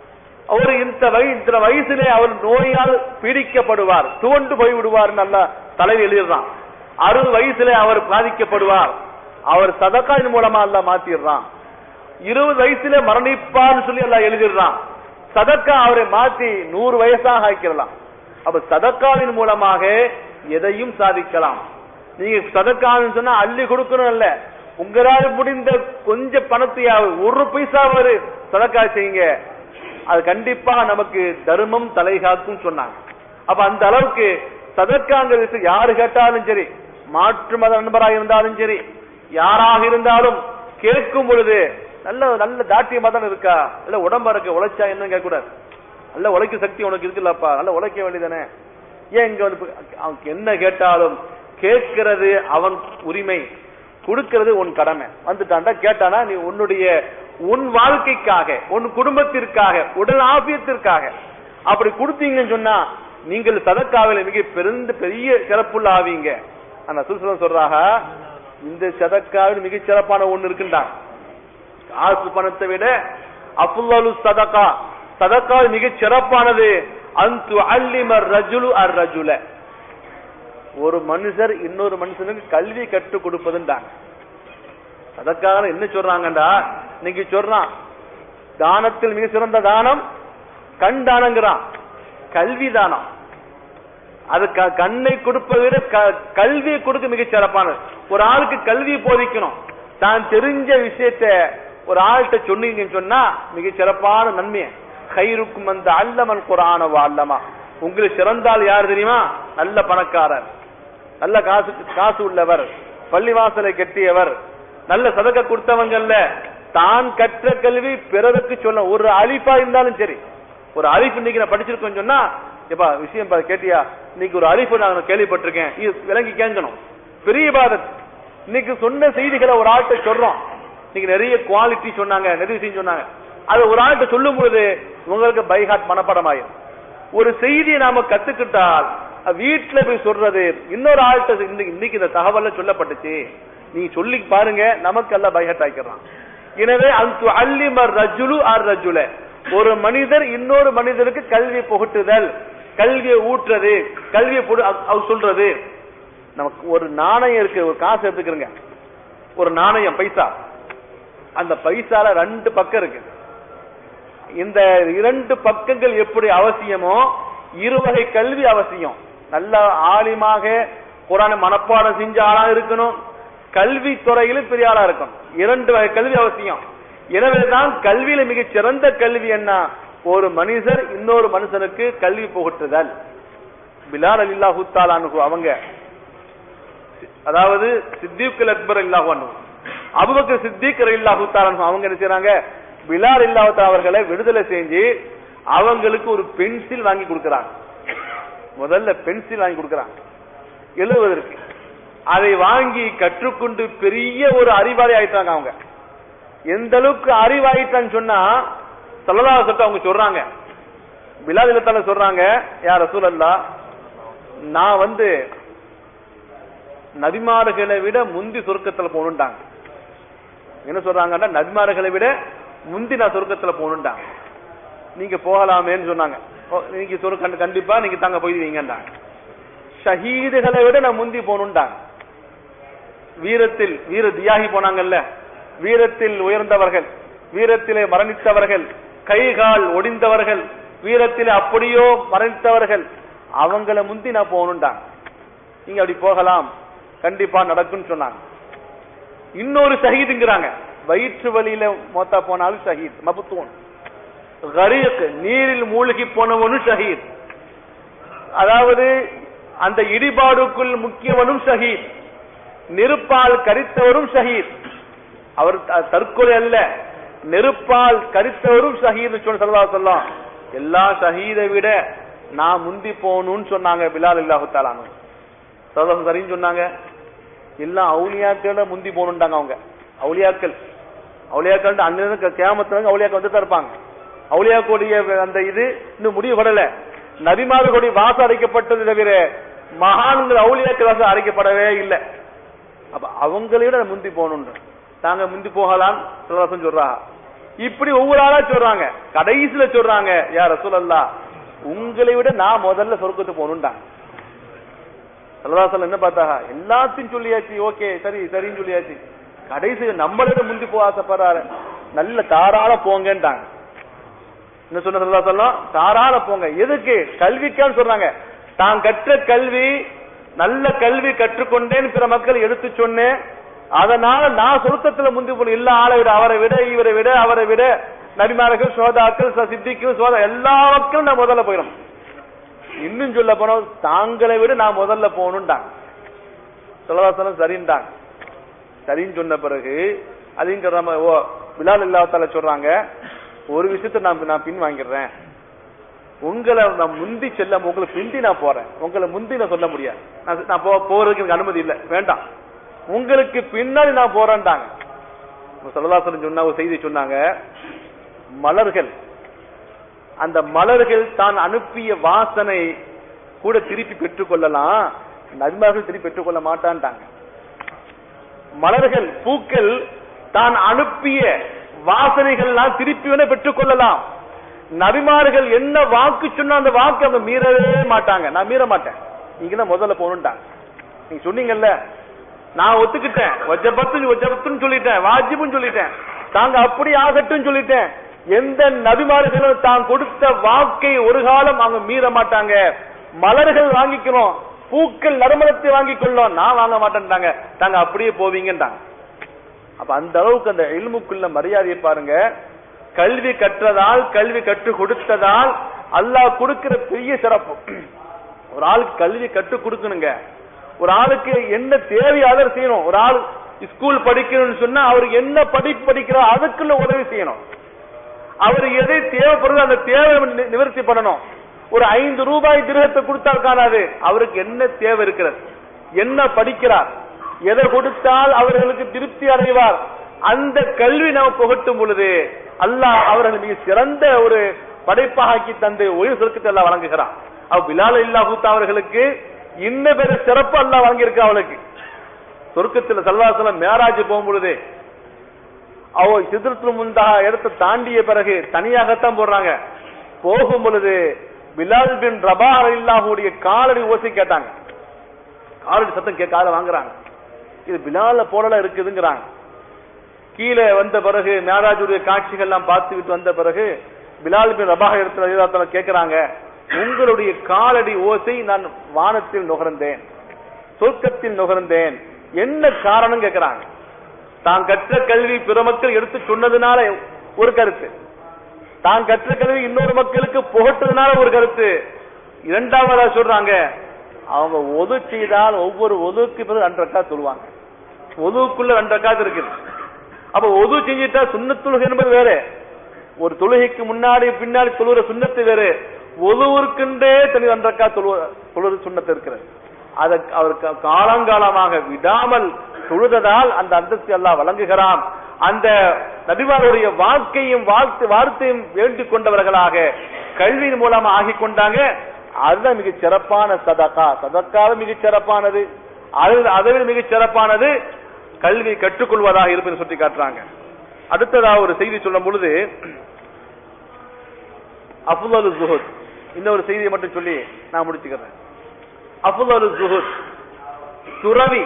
அவர் இந்த வய இந்த வயசுல அவர் நோயால் பீடிக்கப்படுவார் துவண்டு போய் விடுவார் நல்லா தலையில் எழுதிடுறான் அறுபது வயசுல அவர் பாதிக்கப்படுவார் அவர் சதக்காவின் மூலமா எல்லாம் மாத்திடுறான் இருபது வயசுல மரணிப்பார்னு சொல்லி எல்லாம் எழுதிடுறான் சதக்கா அவரை மாத்தி நூறு வயசாக ஆக்கிடலாம் அப்ப சதக்காவின் மூலமாக எதையும் சாதிக்கலாம் நீங்க சதக்கான்னு சொன்னா அள்ளி கொடுக்கணும் இல்ல உங்களால் முடிந்த கொஞ்ச பணத்தையாவது ஒரு பைசாவது சதக்கா செய்யுங்க அது கண்டிப்பா நமக்கு தர்மம் தலைகாக்கும் சொன்னாங்க அப்ப அந்த அளவுக்கு சதக்காங்கிறது யாரு கேட்டாலும் சரி மாற்று மத நண்பராக இருந்தாலும் சரி யாராக இருந்தாலும் கேட்கும் பொழுது நல்ல நல்ல தாட்டிய மதம் இருக்கா இல்ல உடம்பா இருக்கு உழைச்சா என்ன கேட்க கூடாது நல்ல உழைக்க சக்தி உனக்கு இருக்குல்லப்பா நல்ல உழைக்க வேண்டியதானே ஏன் இங்க வந்து அவனுக்கு என்ன கேட்டாலும் கேட்கிறது அவன் உரிமை கொடுக்கிறது உன் கடமை வந்துட்டான்டா கேட்டானா நீ உன்னுடைய உன் வாழ்க்கைக்காக உன் குடும்பத்திற்காக உடல் ஆபியத்திற்காக அப்படி கொடுத்தீங்கன்னு சொன்னா நீங்கள் சதக்காவில மிக பெருந்த பெரிய சிறப்புள்ள ஆவீங்க ஆனா சுல்சலம் சொல்றாக இந்த சதக்காவில் மிக சிறப்பான ஒண்ணு இருக்குன்றாங்க காசு பணத்தை விட அஃலலு சதகா சதகா மிகச் சிறப்பானது அந்து அல்லிமர் ரஜுலு அர் ரஜுல ஒரு மனுஷர் இன்னொரு மனுஷனுக்கு கல்வி கற்றுக் கொடுப்பதுன்றாங்க சதக்காக என்ன சொல்றாங்கடா இன்னைக்கு சொல்றான் தானத்தில் மிக சிறந்த தானம் கண் தானங்கிறான் கல்வி தானம் அது க- கண்ணை கொடுப்பதை விட க- கல்வியை கொடுக்க மிகச் சிறப்பானது ஒரு ஆளுக்கு கல்வி போதிக்கணும் தான் தெரிஞ்ச விஷயத்த ஒரு ஆள்கிட்ட சொன்னீங்கன்னு சொன்னா மிகச் சிறப்பான நன்மை கைருக்கும் அந்த அல்லமன் குரான அல்லமா உங்களுக்கு சிறந்தால் யார் தெரியுமா நல்ல பணக்காரர் நல்ல காசு காசு உள்ளவர் பள்ளிவாசலை கட்டியவர் நல்ல சதக்க கொடுத்தவங்கல்ல தான் கற்ற கல்வி பிறருக்கு சொல்ல ஒரு அலிஃபா இருந்தாலும் சரி ஒரு அலிஃப் இன்னைக்கு நான் படிச்சிருக்கேன்னு சொன்னா எப்பா விஷயம் பா- கேட்டியா இன்னைக்கு ஒரு அலிஃப் நான் கேள்விப்பட்டிருக்கேன் இது விளங்கி கேட்கணும் பெரிய பாதத் இன்னைக்கு சொன்ன செய்திகளை ஒரு ஆள்கிட்ட சொல்றோம் இன்னைக்கு நிறைய குவாலிட்டி சொன்னாங்க நிறைய விஷயம் சொன்னாங்க அது ஒரு ஆள்கிட்ட சொல்லும் பொழுது உங்களுக்கு பைஹாட் மனப்பாடம் ஆயிரும் ஒரு செய்தியை நாம கத்துக்கிட்டால் அது வீட்டுல போய் சொல்றது இன்னொரு ஆள்கிட்ட இன்னைக்கு இன்னைக்கு இந்த தகவல்ல சொல்லப்பட்டுச்சு நீ சொல்லி பாருங்க நமக்கு எல்லாம் பைஹாட் ஆக்கிடுறான் எனவே அந்த அல்லிமர் ரஜுலு ஆர் ரஜுல ஒரு மனிதர் இன்னொரு மனிதருக்கு கல்வி புகட்டுதல் கல்வியை ஊற்றுறது கல்வியை பொடு- அவ- அவர் சொல்றது நமக்கு ஒரு நாணயம் இருக்கு ஒரு காசு எடுத்துக்கிறங்க ஒரு நாணயம் பைசா அந்த பைசால ரெண்டு பக்கம் இருக்கு இந்த இரண்டு பக்கங்கள் எப்படி அவசியமோ இருவகை கல்வி அவசியம் நல்ல ஆலிமாக குரானை மனப்பாடம் செஞ்ச ஆளா இருக்கணும் கல்வி துறையிலும் பெரிய ஆளா இருக்கணும் இரண்டு வகை கல்வி அவசியம் எனவேதான் கல்வியில மிகச் சிறந்த கல்வி என்ன ஒரு மனிதர் இன்னொரு மனுஷனுக்கு கல்வி புகட்டுதல் பிலால் அலில்லாஹு தாலானு அவங்க அதாவது சித்திகுல் அக்பர் இல்லாஹு அன்ஹு அபுபக்கர் சித்திக் இல்லாஹு தாலானு அவங்க என்ன செய்றாங்க பிலால் இல்லாஹு அவர்களை விடுதலை செஞ்சு அவங்களுக்கு ஒரு பென்சில் வாங்கி கொடுக்கறாங்க முதல்ல பென்சில் வாங்கி கொடுக்கறாங்க எழுதுவதற்கு அதை வாங்கி கற்றுக்கொண்டு பெரிய ஒரு அறிவாளி ஆயிட்டாங்க அவங்க எந்த அளவுக்கு அறிவாயிட்டான்னு சொன்னா சல்லல்லாஹு அலைஹி அவங்க சொல்றாங்க பிலால் இல்லத்தால சொல்றாங்க யார் ரசூலல்லா நான் வந்து நபிமார்களை விட முந்தி சொர்க்கத்துல போகணுண்டாங்க என்ன சொல்றாங்கன்னா நபிமார்களை விட முந்தி நான் சொர்க்கத்துல போகணுண்டாங்க நீங்க போகலாமேன்னு சொன்னாங்க ஓ, நீங்க சொர்க்க கண்டிப்பா நீங்க தாங்க போயிடுவீங்கன்றாங்க ஷஹீதுகளை விட நான் முந்தி போகணுண்டாங்க வீரத்தில் வீர தியாகி போனாங்கல்ல வீரத்தில் உயர்ந்தவர்கள் வீரத்திலே மரணித்தவர்கள் கை கால் ஒடிந்தவர்கள் வீரத்திலே அப்படியோ மரணித்தவர்கள் அவங்கள முந்தி நான் போகணுண்டாங்க நீங்க அப்படி போகலாம் கண்டிப்பா நடக்கும்னு சொன்னாங்க இன்னொரு ஷஹீதுங்கிறாங்க வயிற்று வலியில மோத்தா போனாலும் ஷஹீத் மபுத்துவன் கரீக் நீரில் மூழ்கி போனவனும் ஷஹீத் அதாவது அந்த இடிபாடுக்குள் முக்கியவனும் ஷஹீத் நெருப்பால் கரித்தவரும் ஷஹீத் அவர் த- தற்கொலை அல்ல நெருப்பால் கரித்தவரும் ஷஹீத் சொன்ன சொல்லா சொல்லலாம் எல்லா ஷஹீதை விட நான் முந்தி போகணும்னு சொன்னாங்க பிலால் இல்லாஹு தாலானு சதம் சரின்னு சொன்னாங்க எல்லாம் அவுலியாக்கள முந்தி போகணுண்டாங்க அவங்க அவுலியாக்கள் அவுலியாக்கள் அன்னிருந்து கேமத்துல அவுலியாக்கள் வந்து தான் இருப்பாங்க அவுலியாக்களுடைய அந்த இது இன்னும் முடிவுபடல நபிமார்களுடைய வாசம் அடைக்கப்பட்டது தவிர மகான்கள் அவுலியாக்கள் வாசம் அடைக்கப்படவே இல்லை அப்ப அவங்களை விட முந்தி போகணுன்ற தாங்க முந்தி போகலாம் சிலவாசம் சொல்றாங்க இப்படி ஒவ்வொரு ஆளா சொல்றாங்க கடைசியில சொல்றாங்க யார் ரசூலல்லா உங்களை விட நான் முதல்ல சொர்க்கத்துக்கு போகணுண்டாங்க சல்லதாசல் என்ன பார்த்தாங்க எல்லாத்தையும் சொல்லியாச்சு ஓகே சரி சரின்னு சொல்லியாச்சு கடைசி நம்மளோட முந்தி போக ஆசைப்படுறாரு நல்ல தாராள போங்கன்றாங்க என்ன சொன்ன சல்லதாசல்லாம் தாராள போங்க எதுக்கு கல்விக்கான்னு சொல்றாங்க தான் கற்ற கல்வி நல்ல கல்வி கற்றுக்கொண்டேன்னு பிற மக்கள் எடுத்து சொன்னேன் அதனால நான் சொருத்தத்துல முந்தி போன எல்லா ஆளை விட அவரை விட இவரை விட அவரை விட நபிமார்கள் சோதாக்கள் ச- சித்திக்கு சோதா எல்லா மக்களும் நான் முதல்ல போயிடும் இன்னும் சொல்ல போனோம் தாங்களை விட நான் முதல்ல போகணும்டாங்க சொல்லவாசனம் சரின்ட்டாங்க சரின்னு சொன்ன பிறகு அதையும் சொல்றாம ஓ பிலால் இல்லாத்தால சொல்றாங்க ஒரு விஷயத்த நான் நான் பின் வாங்கிடுறேன் உங்களை நான் முந்தி செல்ல உங்களை பிந்தி நான் போறேன் உங்களை முந்தி நான் சொல்ல முடியாது நான் நான் போ- போறதுக்கு எனக்கு அனுமதி இல்லை வேண்டாம் உங்களுக்கு பின்னாடி நான் போறேன்டாங்க சொல்லதாசன் சொன்ன ஒரு செய்தி சொன்னாங்க மலர்கள் அந்த மலர்கள் தான் அனுப்பிய வாசனை கூட திருப்பி பெற்றுக்கொள்ளலாம் நபிமார்கள் திருப்பி பெற்றுக்கொள்ள மாட்டான்ட்டாங்க மலர்கள் பூக்கள் தான் அனுப்பிய வாசனைகள்லாம் திருப்பி வேணா பெற்றுக்கொள்ளலாம் நபிமார்கள் என்ன வாக்கு சொன்னா அந்த வாக்கு அவங்க மீறவே மாட்டாங்க நான் மீற மாட்டேன் நீங்க தான் முதல்ல போகணும்ட்டாங்க நீங்க சொன்னீங்கல்ல நான் ஒத்துக்கிட்டேன் ஒஜபத்து ஒஜபத்துன்னு சொல்லிட்டேன் வாஜிபுன்னு சொல்லிட்டேன் தாங்க அப்படி ஆகட்டும் சொல்லிட்டேன் எந்த நபிமார்களும் தான் கொடுத்த வாக்கை ஒரு காலம் அவங்க மீற மாட்டாங்க மலர்கள் வாங்கிக்கிறோம் பூக்கள் நறுமணத்தை வாங்கிக் கொள்ளும் நான் வாங்க மாட்டேன்ட்டாங்க தாங்க அப்படியே போவீங்கன்றாங்க அப்ப அந்த அளவுக்கு அந்த இல்முக்குள்ள மரியாதையை பாருங்க கல்வி கற்றதால் கல்வி கற்றுக் கொடுத்ததால் அல்லாஹ் கொடுக்கிற பெரிய சிறப்பு ஒரு ஆளுக்கு கல்வி கற்றுக் கொடுக்கணுங்க ஒரு ஆளுக்கு என்ன தேவையோ அதை செய்யணும் ஒரு ஆள் ஸ்கூல் படிக்கணும்னு சொன்னா அவருக்கு என்ன படிப்பு படிக்கிறோ அதுக்குள்ள உதவி செய்யணும் அவர் எதை தேவைப்படுதோ அந்த தேவை நி- நிவர்த்தி பண்ணணும் ஒரு ஐந்து ரூபாய் திருகத்தை கொடுத்தால் காணாது அவருக்கு என்ன தேவை இருக்கிறது என்ன படிக்கிறார் எதை கொடுத்தால் அவர்களுக்கு திருப்தி அடைவார் அந்த கல்வி நாம் புகட்டும் பொழுது அல்லாஹ் அவர்கள் மிக சிறந்த ஒரு படைப்பாக ஆக்கி தந்து உயிர் சொர்க்கத்தை எல்லாம் வழங்குகிறான் அவ் பிலால் இல்லா அவர்களுக்கு இன்ன பெரு சிறப்பு அல்லாஹ் வழங்கியிருக்கா அவளுக்கு சொர்க்கத்தில் சல்வாசலம் மேராஜ் போகும் பொழுது அவ சிதறத்துல முந்தாக இடத்தை தாண்டிய பிறகு தனியாகத்தான் போடுறாங்க போகும் பொழுது பிலால் பின் ரபா இல்லாஹுடைய காலடி ஓசை கேட்டாங்க காலடி சத்தம் கேட்காத வாங்குறாங்க இது பிலால போடல இருக்குதுங்கிறாங்க கீழே வந்த பிறகு மேராஜுடைய காட்சிகள் எல்லாம் பார்த்து விட்டு வந்த பிறகு பிலால் பின் ரபா இடத்துல கேட்கிறாங்க உங்களுடைய காலடி ஓசை நான் வானத்தில் நுகர்ந்தேன் சொர்க்கத்தில் நுகர்ந்தேன் என்ன காரணம் கேட்கிறாங்க தான் கற்ற கல்வி பிற மக்கள் எடுத்து சொன்னதுனால ஒரு கருத்து தான் கற்ற கல்வி இன்னொரு மக்களுக்கு புகட்டுறதுனால ஒரு கருத்து இரண்டாவதா சொல்றாங்க அவங்க ஒது செய்தால் ஒவ்வொரு ஒதுக்கு பிறகு ரெண்டு ரக்கா சொல்லுவாங்க ஒதுக்குள்ள ரெண்டு ரக்காத்து இருக்குது அப்ப ஒது செஞ்சுட்டா சுண்ணத்துலக என்பது வேற ஒரு தொழுகைக்கு முன்னாடி பின்னாடி தொழுகிற சுண்ணத்து வேறு ஒதுவிற்குண்டே தனி ரெண்டு ரக்கா தொழுவ தொழுது சுண்ணத்து இருக்கிறது அதை அவர் கா- காலங்காலமாக விடாமல் தொழுததால் அந்த அந்தஸ்து எல்லாம் வழங்குகிறான் அந்த நபிமாருடைய வாழ்க்கையும் வாழ்த்து வார்த்தையும் வேண்டிக் கொண்டவர்களாக கல்வியின் மூலமா ஆகிக் கொண்டாங்க அதுதான் மிக சிறப்பான சதக்கா சதக்காவும் மிகச் சிறப்பானது அது அதை விட மிகச் சிறப்பானது கல்வி கற்றுக்கொள்வதாக இருப்பதை சுட்டி காட்டுறாங்க அடுத்ததா ஒரு செய்தி சொல்லும் பொழுது அஃபுல் ஜுஹுத் இன்னொரு செய்தியை மட்டும் சொல்லி நான் முடிச்சுக்கிறேன் அஃபுல் ஜுஹுத் துறவி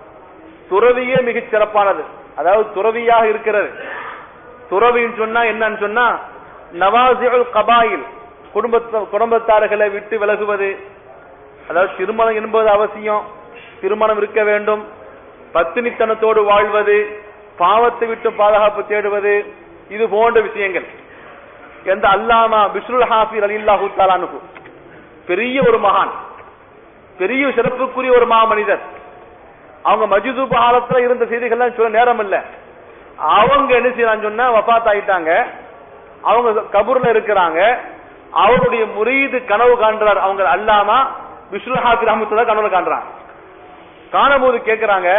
துறவியே மிகச் சிறப்பானது அதாவது துறவியாக இருக்கிறது துறவின்னு சொன்னா என்னன்னு சொன்னா நவாசிகள் கபாயில் குடும்பத்த குடும்பத்தார்களை விட்டு விலகுவது அதாவது திருமணம் என்பது அவசியம் திருமணம் இருக்க வேண்டும் பத்தினித்தனத்தோடு வாழ்வது பாவத்தை விட்டு பாதுகாப்பு தேடுவது இது போன்ற விஷயங்கள் எந்த அல்லாமா பிஸ்ருல் ஹாஃபி அலில்லாஹு தாலானுக்கு பெரிய ஒரு மகான் பெரிய சிறப்புக்குரிய ஒரு மாமனிதர் அவங்க மஜிது காலத்துல இருந்த செய்திகள்லாம் சொல்ல நேரம் இல்ல அவங்க என்ன செய்யறான்னு சொன்னா வபாத் ஆயிட்டாங்க அவங்க கபூர்ல இருக்கிறாங்க அவருடைய முரீது கனவு காண்றார் அவங்க அல்லாமா விஷ்ணு ஹாஃபி ரஹமத்துல்லா கனவுல காண்றாங்க காணும்போது கேக்குறாங்க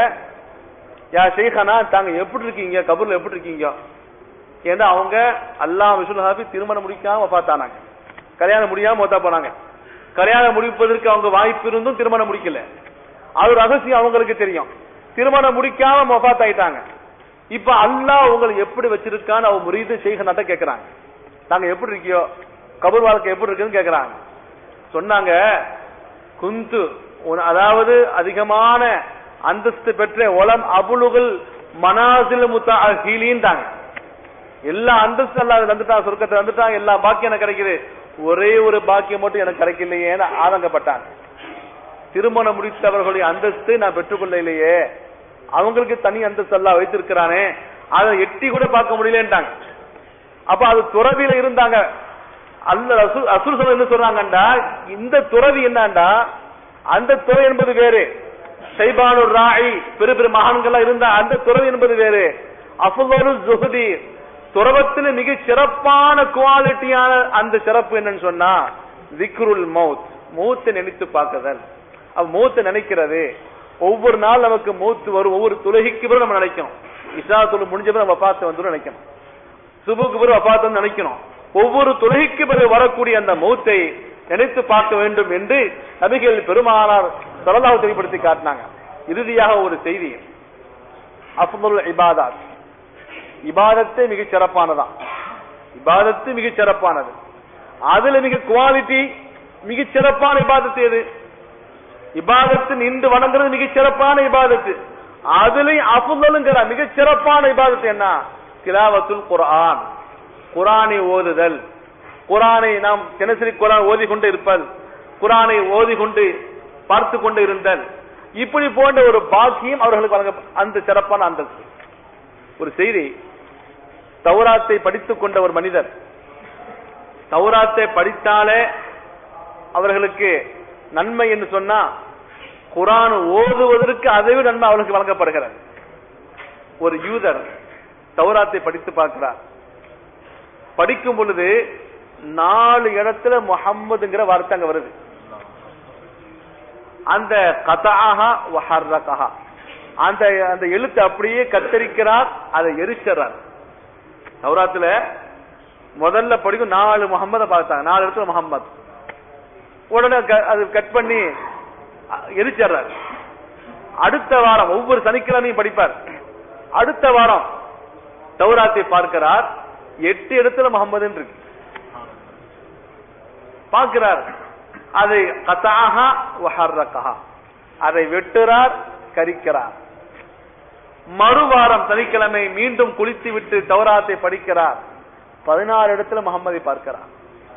யா ஷேഖானா தாங்க எப்படி இருக்கீங்க கபூர்ல எப்படி இருக்கீங்க ஏன்னா அவங்க அல்லாஹ் விஷ்ணு ஹாஃபி திருமணம் முடிக்காம வபாத்தானாங்க கல்யாணம் முடியாம மொத்தா போனாங்க கல்யாணம் முடிப்பதற்கு அவங்க வாய்ப்பு இருந்தும் திருமணம் முடிக்கல அது ரகசியம் அவங்களுக்கு தெரியும் திருமணம் முடிக்காம மொஃபாத் ஆயிட்டாங்க இப்ப அல்லாஹ் உங்களை எப்படி வச்சிருக்கான்னு அவங்க முறியது செய்கனாட்ட கேக்குறாங்க நாங்க எப்படி இருக்கியோ கபூர் வாழ்க்கை எப்படி இருக்குன்னு கேக்குறாங்க சொன்னாங்க குந்து உன்- அதாவது அதிகமான அந்தஸ்து பெற்ற உலம் அபுலுகள் மனாசில் முத்தாங்க எல்லா அந்தஸ்து எல்லாம் அதுல வந்துட்டாங்க சொர்க்கத்தை வந்துட்டாங்க எல்லா பாக்கியம் எனக்கு கிடைக்குது ஒரே ஒரு பாக்கியம் மட்டும் எனக்கு கிடைக்கலையேன்னு ஆதங்கப்பட்டாங்க திருமணம் முடித்தவர்களுடைய அந்தஸ்து நான் பெற்றுக்கொள்ள இல்லையே அவங்களுக்கு தனி அந்தஸ்து எல்லாம் வைத்திருக்கிறானே அதை எட்டி கூட பார்க்க முடியலன்ட்டாங்க அப்ப அது துறவியில இருந்தாங்க அல்ல அசுர் அசுர் சொல்ல என்ன சொல்றாங்கண்டா இந்த துறவி என்னண்டா அந்த துறை என்பது வேறு சைபானூர் ராயி பெரு பெரு மகான்கள் இருந்த அந்த துறவி என்பது வேறு அஃபுல்லு ஜுஹதி துறவத்தில் மிக சிறப்பான குவாலிட்டியான அந்த சிறப்பு என்னன்னு சொன்னா விக்ருல் மௌத் மௌத்தை நினைத்து பார்க்குதல் அவ மௌத்தை நினைக்கிறது ஒவ்வொரு நாள் நமக்கு மௌத்து வரும் ஒவ்வொரு தொழுகைக்கு பிறகு நம்ம நினைக்கணும் இஷா தொழு முடிஞ்ச பிறகு நம்ம பார்த்து வந்துடும் நினைக்கணும் சுபுக்கு பிறகு பார்த்து நினைக்கணும் ஒவ்வொரு தொழுகைக்கு பிறகு வரக்கூடிய அந்த மௌத்தை நினைத்து பார்க்க வேண்டும் என்று நபிகள் பெருமானார் சொல்லலாக தெளிவுபடுத்தி காட்டினாங்க இறுதியாக ஒரு செய்தி அஃபுல் இபாதாத் இபாதத்தை மிகச் சிறப்பானதான் இபாதத்து மிகச் சிறப்பானது அதுல மிக குவாலிட்டி மிகச் சிறப்பான இபாதத்து எது இபாதத்து நின்று வணங்குறது மிகச் சிறப்பான இபாதத்து அதுலயும் அஃபுல்லுங்கிற மிகச் சிறப்பான இபாதத்து என்ன கிலாவத்துல் குர்ஆன் குரானை ஓதுதல் குரானை நாம் தினசரி குரான் ஓதிக்கொண்டு இருப்பது குரானை ஓதிக்கொண்டு பார்த்து கொண்டு இருந்தல் இப்படி போன்ற ஒரு பாக்கியம் அவர்களுக்கு வழங்க அந்த சிறப்பான அந்தஸ்து ஒரு செய்தி தௌராத்தை படித்துக் கொண்ட ஒரு மனிதர் தௌராத்தை படித்தாலே அவர்களுக்கு நன்மை என்று சொன்னா குரான் ஓதுவதற்கு அதை விட நன்மை அவர்களுக்கு வழங்கப்படுகிறது ஒரு யூதர் தௌராத்தை படித்து பார்க்கிறார் படிக்கும் பொழுது நாலு இடத்துல முஹம்மதுங்கிற வார்த்தை அங்க வருது அந்த கதாஹா வஹர்ரகஹா அந்த அந்த எழுத்து அப்படியே கத்தரிக்கிறார் அதை எரிச்சறார் தௌராத்துல முதல்ல படிக்கும் நாலு முகம்மத பார்த்தாங்க நாலு இடத்துல முகம்மது உடனே க- அது கட் பண்ணி அ- எரிச்சறார் அடுத்த வாரம் ஒவ்வொரு சனிக்கிழமையும் படிப்பார் அடுத்த வாரம் தௌராத்தை பார்க்கிறார் எட்டு இடத்துல முகம்மதுன்னு இருக்கு பார்க்கிறார் அதை கத்தாஹா வஹர்ரகஹா அதை வெட்டுறார் கரிக்கிறார் மறுவாரம் சனிக்கிழமை மீண்டும் குளித்து விட்டு தௌராத்தை படிக்கிறார் பதினாறு இடத்துல முகம்மதை பார்க்கிறார்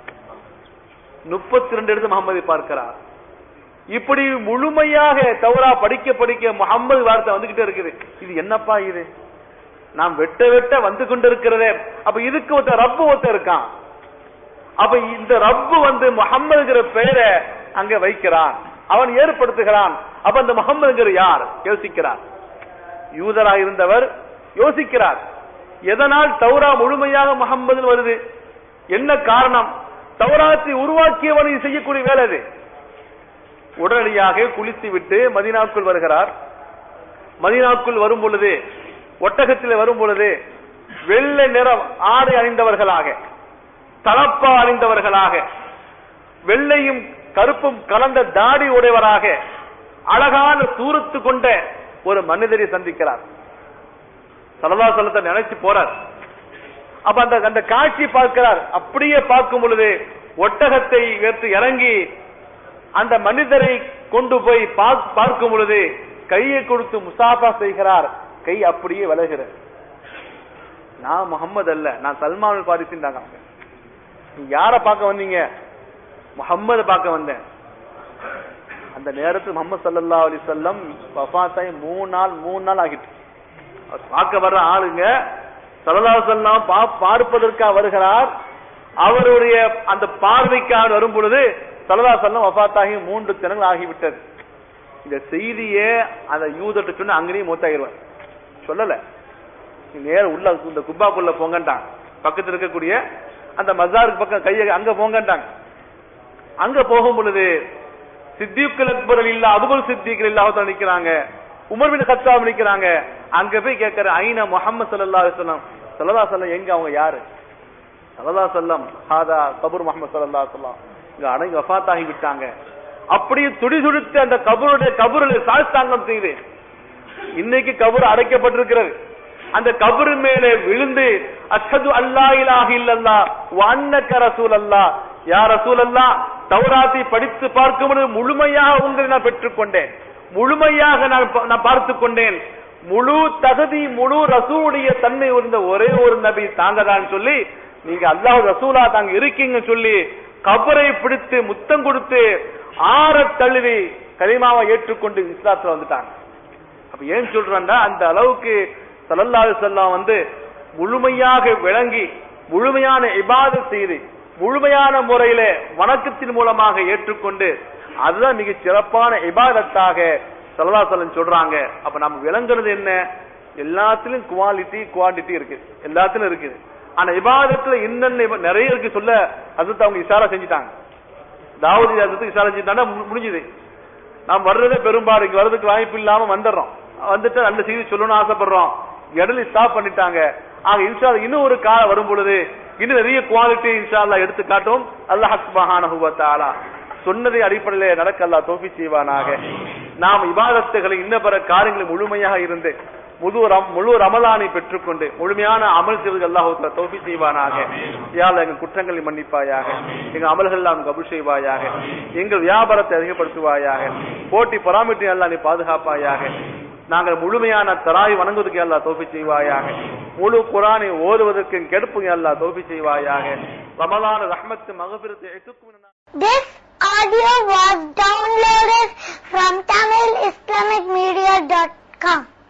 முப்பத்தி ரெண்டு இடத்துல முகம்மதை பார்க்கிறார் இப்படி முழுமையாக தௌரா படிக்க படிக்க முகம்மது வார்த்தை வந்துகிட்டே இருக்குது இது என்னப்பா இது நாம் வெட்ட வெட்ட வந்து கொண்டிருக்கிறதே அப்ப இதுக்கு ஒருத்த ரப்பு ஒருத்த இருக்கான் அப்ப இந்த ரப்பு வந்து முகம்மதுங்கிற பெயரை அங்க வைக்கிறான் அவன் ஏற்படுத்துகிறான் அப்ப அந்த முகம்மதுங்கிற யார் யோசிக்கிறார் யூதரா இருந்தவர் யோசிக்கிறார் எதனால் தௌரா முழுமையாக முகம்மது வருது என்ன காரணம் தௌராத்தை உருவாக்கியவன் இது செய்யக்கூடிய வேலை அது உடனடியாக குளித்து விட்டு மதீனாக்குள் வருகிறார் மதீனாக்குள் வரும் பொழுது ஒட்டகத்தில் வரும் பொழுது வெள்ளை நிறம் ஆடை அணிந்தவர்களாக தலப்பா அணிந்தவர்களாக வெள்ளையும் கருப்பும் கலந்த தாடி உடையவராக அழகான சூரத்து கொண்ட ஒரு மனிதரை சந்திக்கிறார் சலதா சொல்லத்தை நினைச்சு போறார் அப்ப அந்த அந்த காட்சி பார்க்கிறார் அப்படியே பார்க்கும் பொழுது ஒட்டகத்தை எடுத்து இறங்கி அந்த மனிதரை கொண்டு போய் பாக்- பார்க்கும் பொழுது கையை கொடுத்து முசாஃபா செய்கிறார் கை அப்படியே விலகிறது நான் முகம்மது அல்ல நான் சல்மான் பாரிசின்றாங்க நீ யார பார்க்க வந்தீங்க முகம்மது பார்க்க வந்தேன் அந்த நேரத்தில் முகமது சல்லல்லாஹு அலைஹி வஸல்லம் வஃபாத்தாய் மூணு நாள் மூணு நாள் ஆகிட்டு அவர் பார்க்க வர்ற ஆளுங்க சல்லல்லாஹு அலைஹி வஸல்லம் பா- பார்ப்பதற்காக வருகிறார் அவருடைய அந்த பார்வைக்காக வரும் பொழுது சல்லல்லாஹு அலைஹி வஸல்லம் வஃபாத்தாகி மூன்று தினங்கள் ஆகிவிட்டது இந்த செய்தியே அந்த யூதர்கிட்ட சொன்ன அங்கேயும் மூத்தாயிருவார் சொல்லல நீ நேர உள்ள இந்த குப்பாக்குள்ள போங்கன்ட்டாங்க பக்கத்துல இருக்கக்கூடிய அந்த மசாருக்கு பக்கம் கையை அங்க போங்கன்ட்டாங்க அங்க போகும் பொழுது சித்திக்குல் அக்பர் இல்ல அபுல் சித்திகள் இல்லாத நிக்கிறாங்க உமர் பின் கத்தாப் நிக்கிறாங்க அங்க போய் கேட்கிற ஐன முஹம்மது ஸல்லல்லாஹு அலைஹி வஸல்லம் ஸல்லல்லாஹு அலைஹி வஸல்லம் எங்க அவங்க யாரு ஸல்லல்லாஹு அலைஹி வஸல்லம் ஹாதா கபூர் முஹம்மது ஸல்லல்லாஹு அலைஹி வஸல்லம் இங்க அடங்கி வஃபாத் ஆகி விட்டாங்க அப்படியே துடி துடித்து அந்த கபருடைய கபரில் சாஸ்தாங்கம் செய்து இன்னைக்கு கபர் அடைக்கப்பட்டிருக்கிறது அந்த கபரு மேலே விழுந்து அஷ்ஹது அல்லா இலாஹ இல்லல்லாஹ் வ அன்னக ரசூலல்லாஹ் யா ரசூலல்லாஹ் தௌராத்தை படித்து பார்க்கும் பொழுது முழுமையாக உங்களை நான் பெற்றுக்கொண்டேன் முழுமையாக நான் ப- நான் பார்த்துக் கொண்டேன் முழு தகுதி முழு ரசூலுடைய தன்மை இருந்த ஒரே ஒரு நபி தாங்க தான் சொல்லி நீங்க அல்லாஹ் ரசூலா தாங்க இருக்கீங்க சொல்லி கபரை பிடித்து முத்தம் கொடுத்து ஆற தழுவி கலிமாவை ஏற்றுக்கொண்டு இஸ்லாத்துல வந்துட்டாங்க அப்ப ஏன் சொல்றேன்னா அந்த அளவுக்கு ஸல்லல்லாஹு அலைஹி வஸல்லம் வந்து முழுமையாக விளங்கி முழுமையான இபாதத் செய்து முழுமையான முறையில வணக்கத்தின் மூலமாக ஏற்றுக்கொண்டு அதுதான் மிக சிறப்பான இபாதத்தாக ஸல்லல்லாஹு அலைஹி வஸல்லம் சொல்றாங்க அப்ப நம்ம விளங்குறது என்ன எல்லாத்திலும் குவாலிட்டி குவாண்டிட்டி இருக்கு எல்லாத்திலும் இருக்குது ஆனா இபாதத்துல என்னென்ன இப- நிறைய இருக்கு சொல்ல அதுக்கு அவங்க இஷாரா செஞ்சுட்டாங்க தாவூதி அதுக்கு இஷாரா செஞ்சுட்டாங்கன்னா மு- முடிஞ்சுது நாம் வர்றதே பெரும்பாடு இங்க வர்றதுக்கு வாய்ப்பு இல்லாம வந்துடுறோம் வந்துட்டு நல்ல செய்தி சொல்லணும்னு ஆசைப்படுறோம் இடையில ஸ்டாப் பண்ணிட்டாங்க ஆக இன்ஷா அல்லாஹ் இன்னும் ஒரு காலம் வரும் பொழுது இன்னும் நிறைய குவாலிட்டி இன்ஷா அல்லாஹ் எடுத்து காட்டும் அல்லாஹ் சுப்ஹானஹு வ தஆலா சொன்னதை அடிப்படையிலே நடக்க அல்லாஹ் தௌஃபீக் செய்வானாக நாம் இபாதத்துகளை இன்ன பிற காரியங்களை முழுமையாக இருந்து முழு ரம்- முழு ரமலானை பெற்றுக்கொண்டு முழுமையான அமல் செய்வது அல்லாஹ் தௌஃபி செய்வானாக யாழ் எங்கள் குற்றங்களை மன்னிப்பாயாக எங்கள் அமல்கள் எல்லாம் கபுல் செய்வாயாக எங்கள் வியாபாரத்தை அதிகப்படுத்துவாயாக போட்டி பராமரித்து எல்லாம் நீ பாதுகாப்பாயாக நாங்கள் முழுமையான தராய் வணங்குவதற்கு எல்லாம் தோப்பி செய்வாயாக முழு குரானை ஓதுவதற்கு கெடுப்பு எல்லாம் தோப்பி செய்வாயாக ரமலான ரஹ்மத்து மகபிரத்து எத்துக்கும் This audio was downloaded from TamilIslamicMedia.com.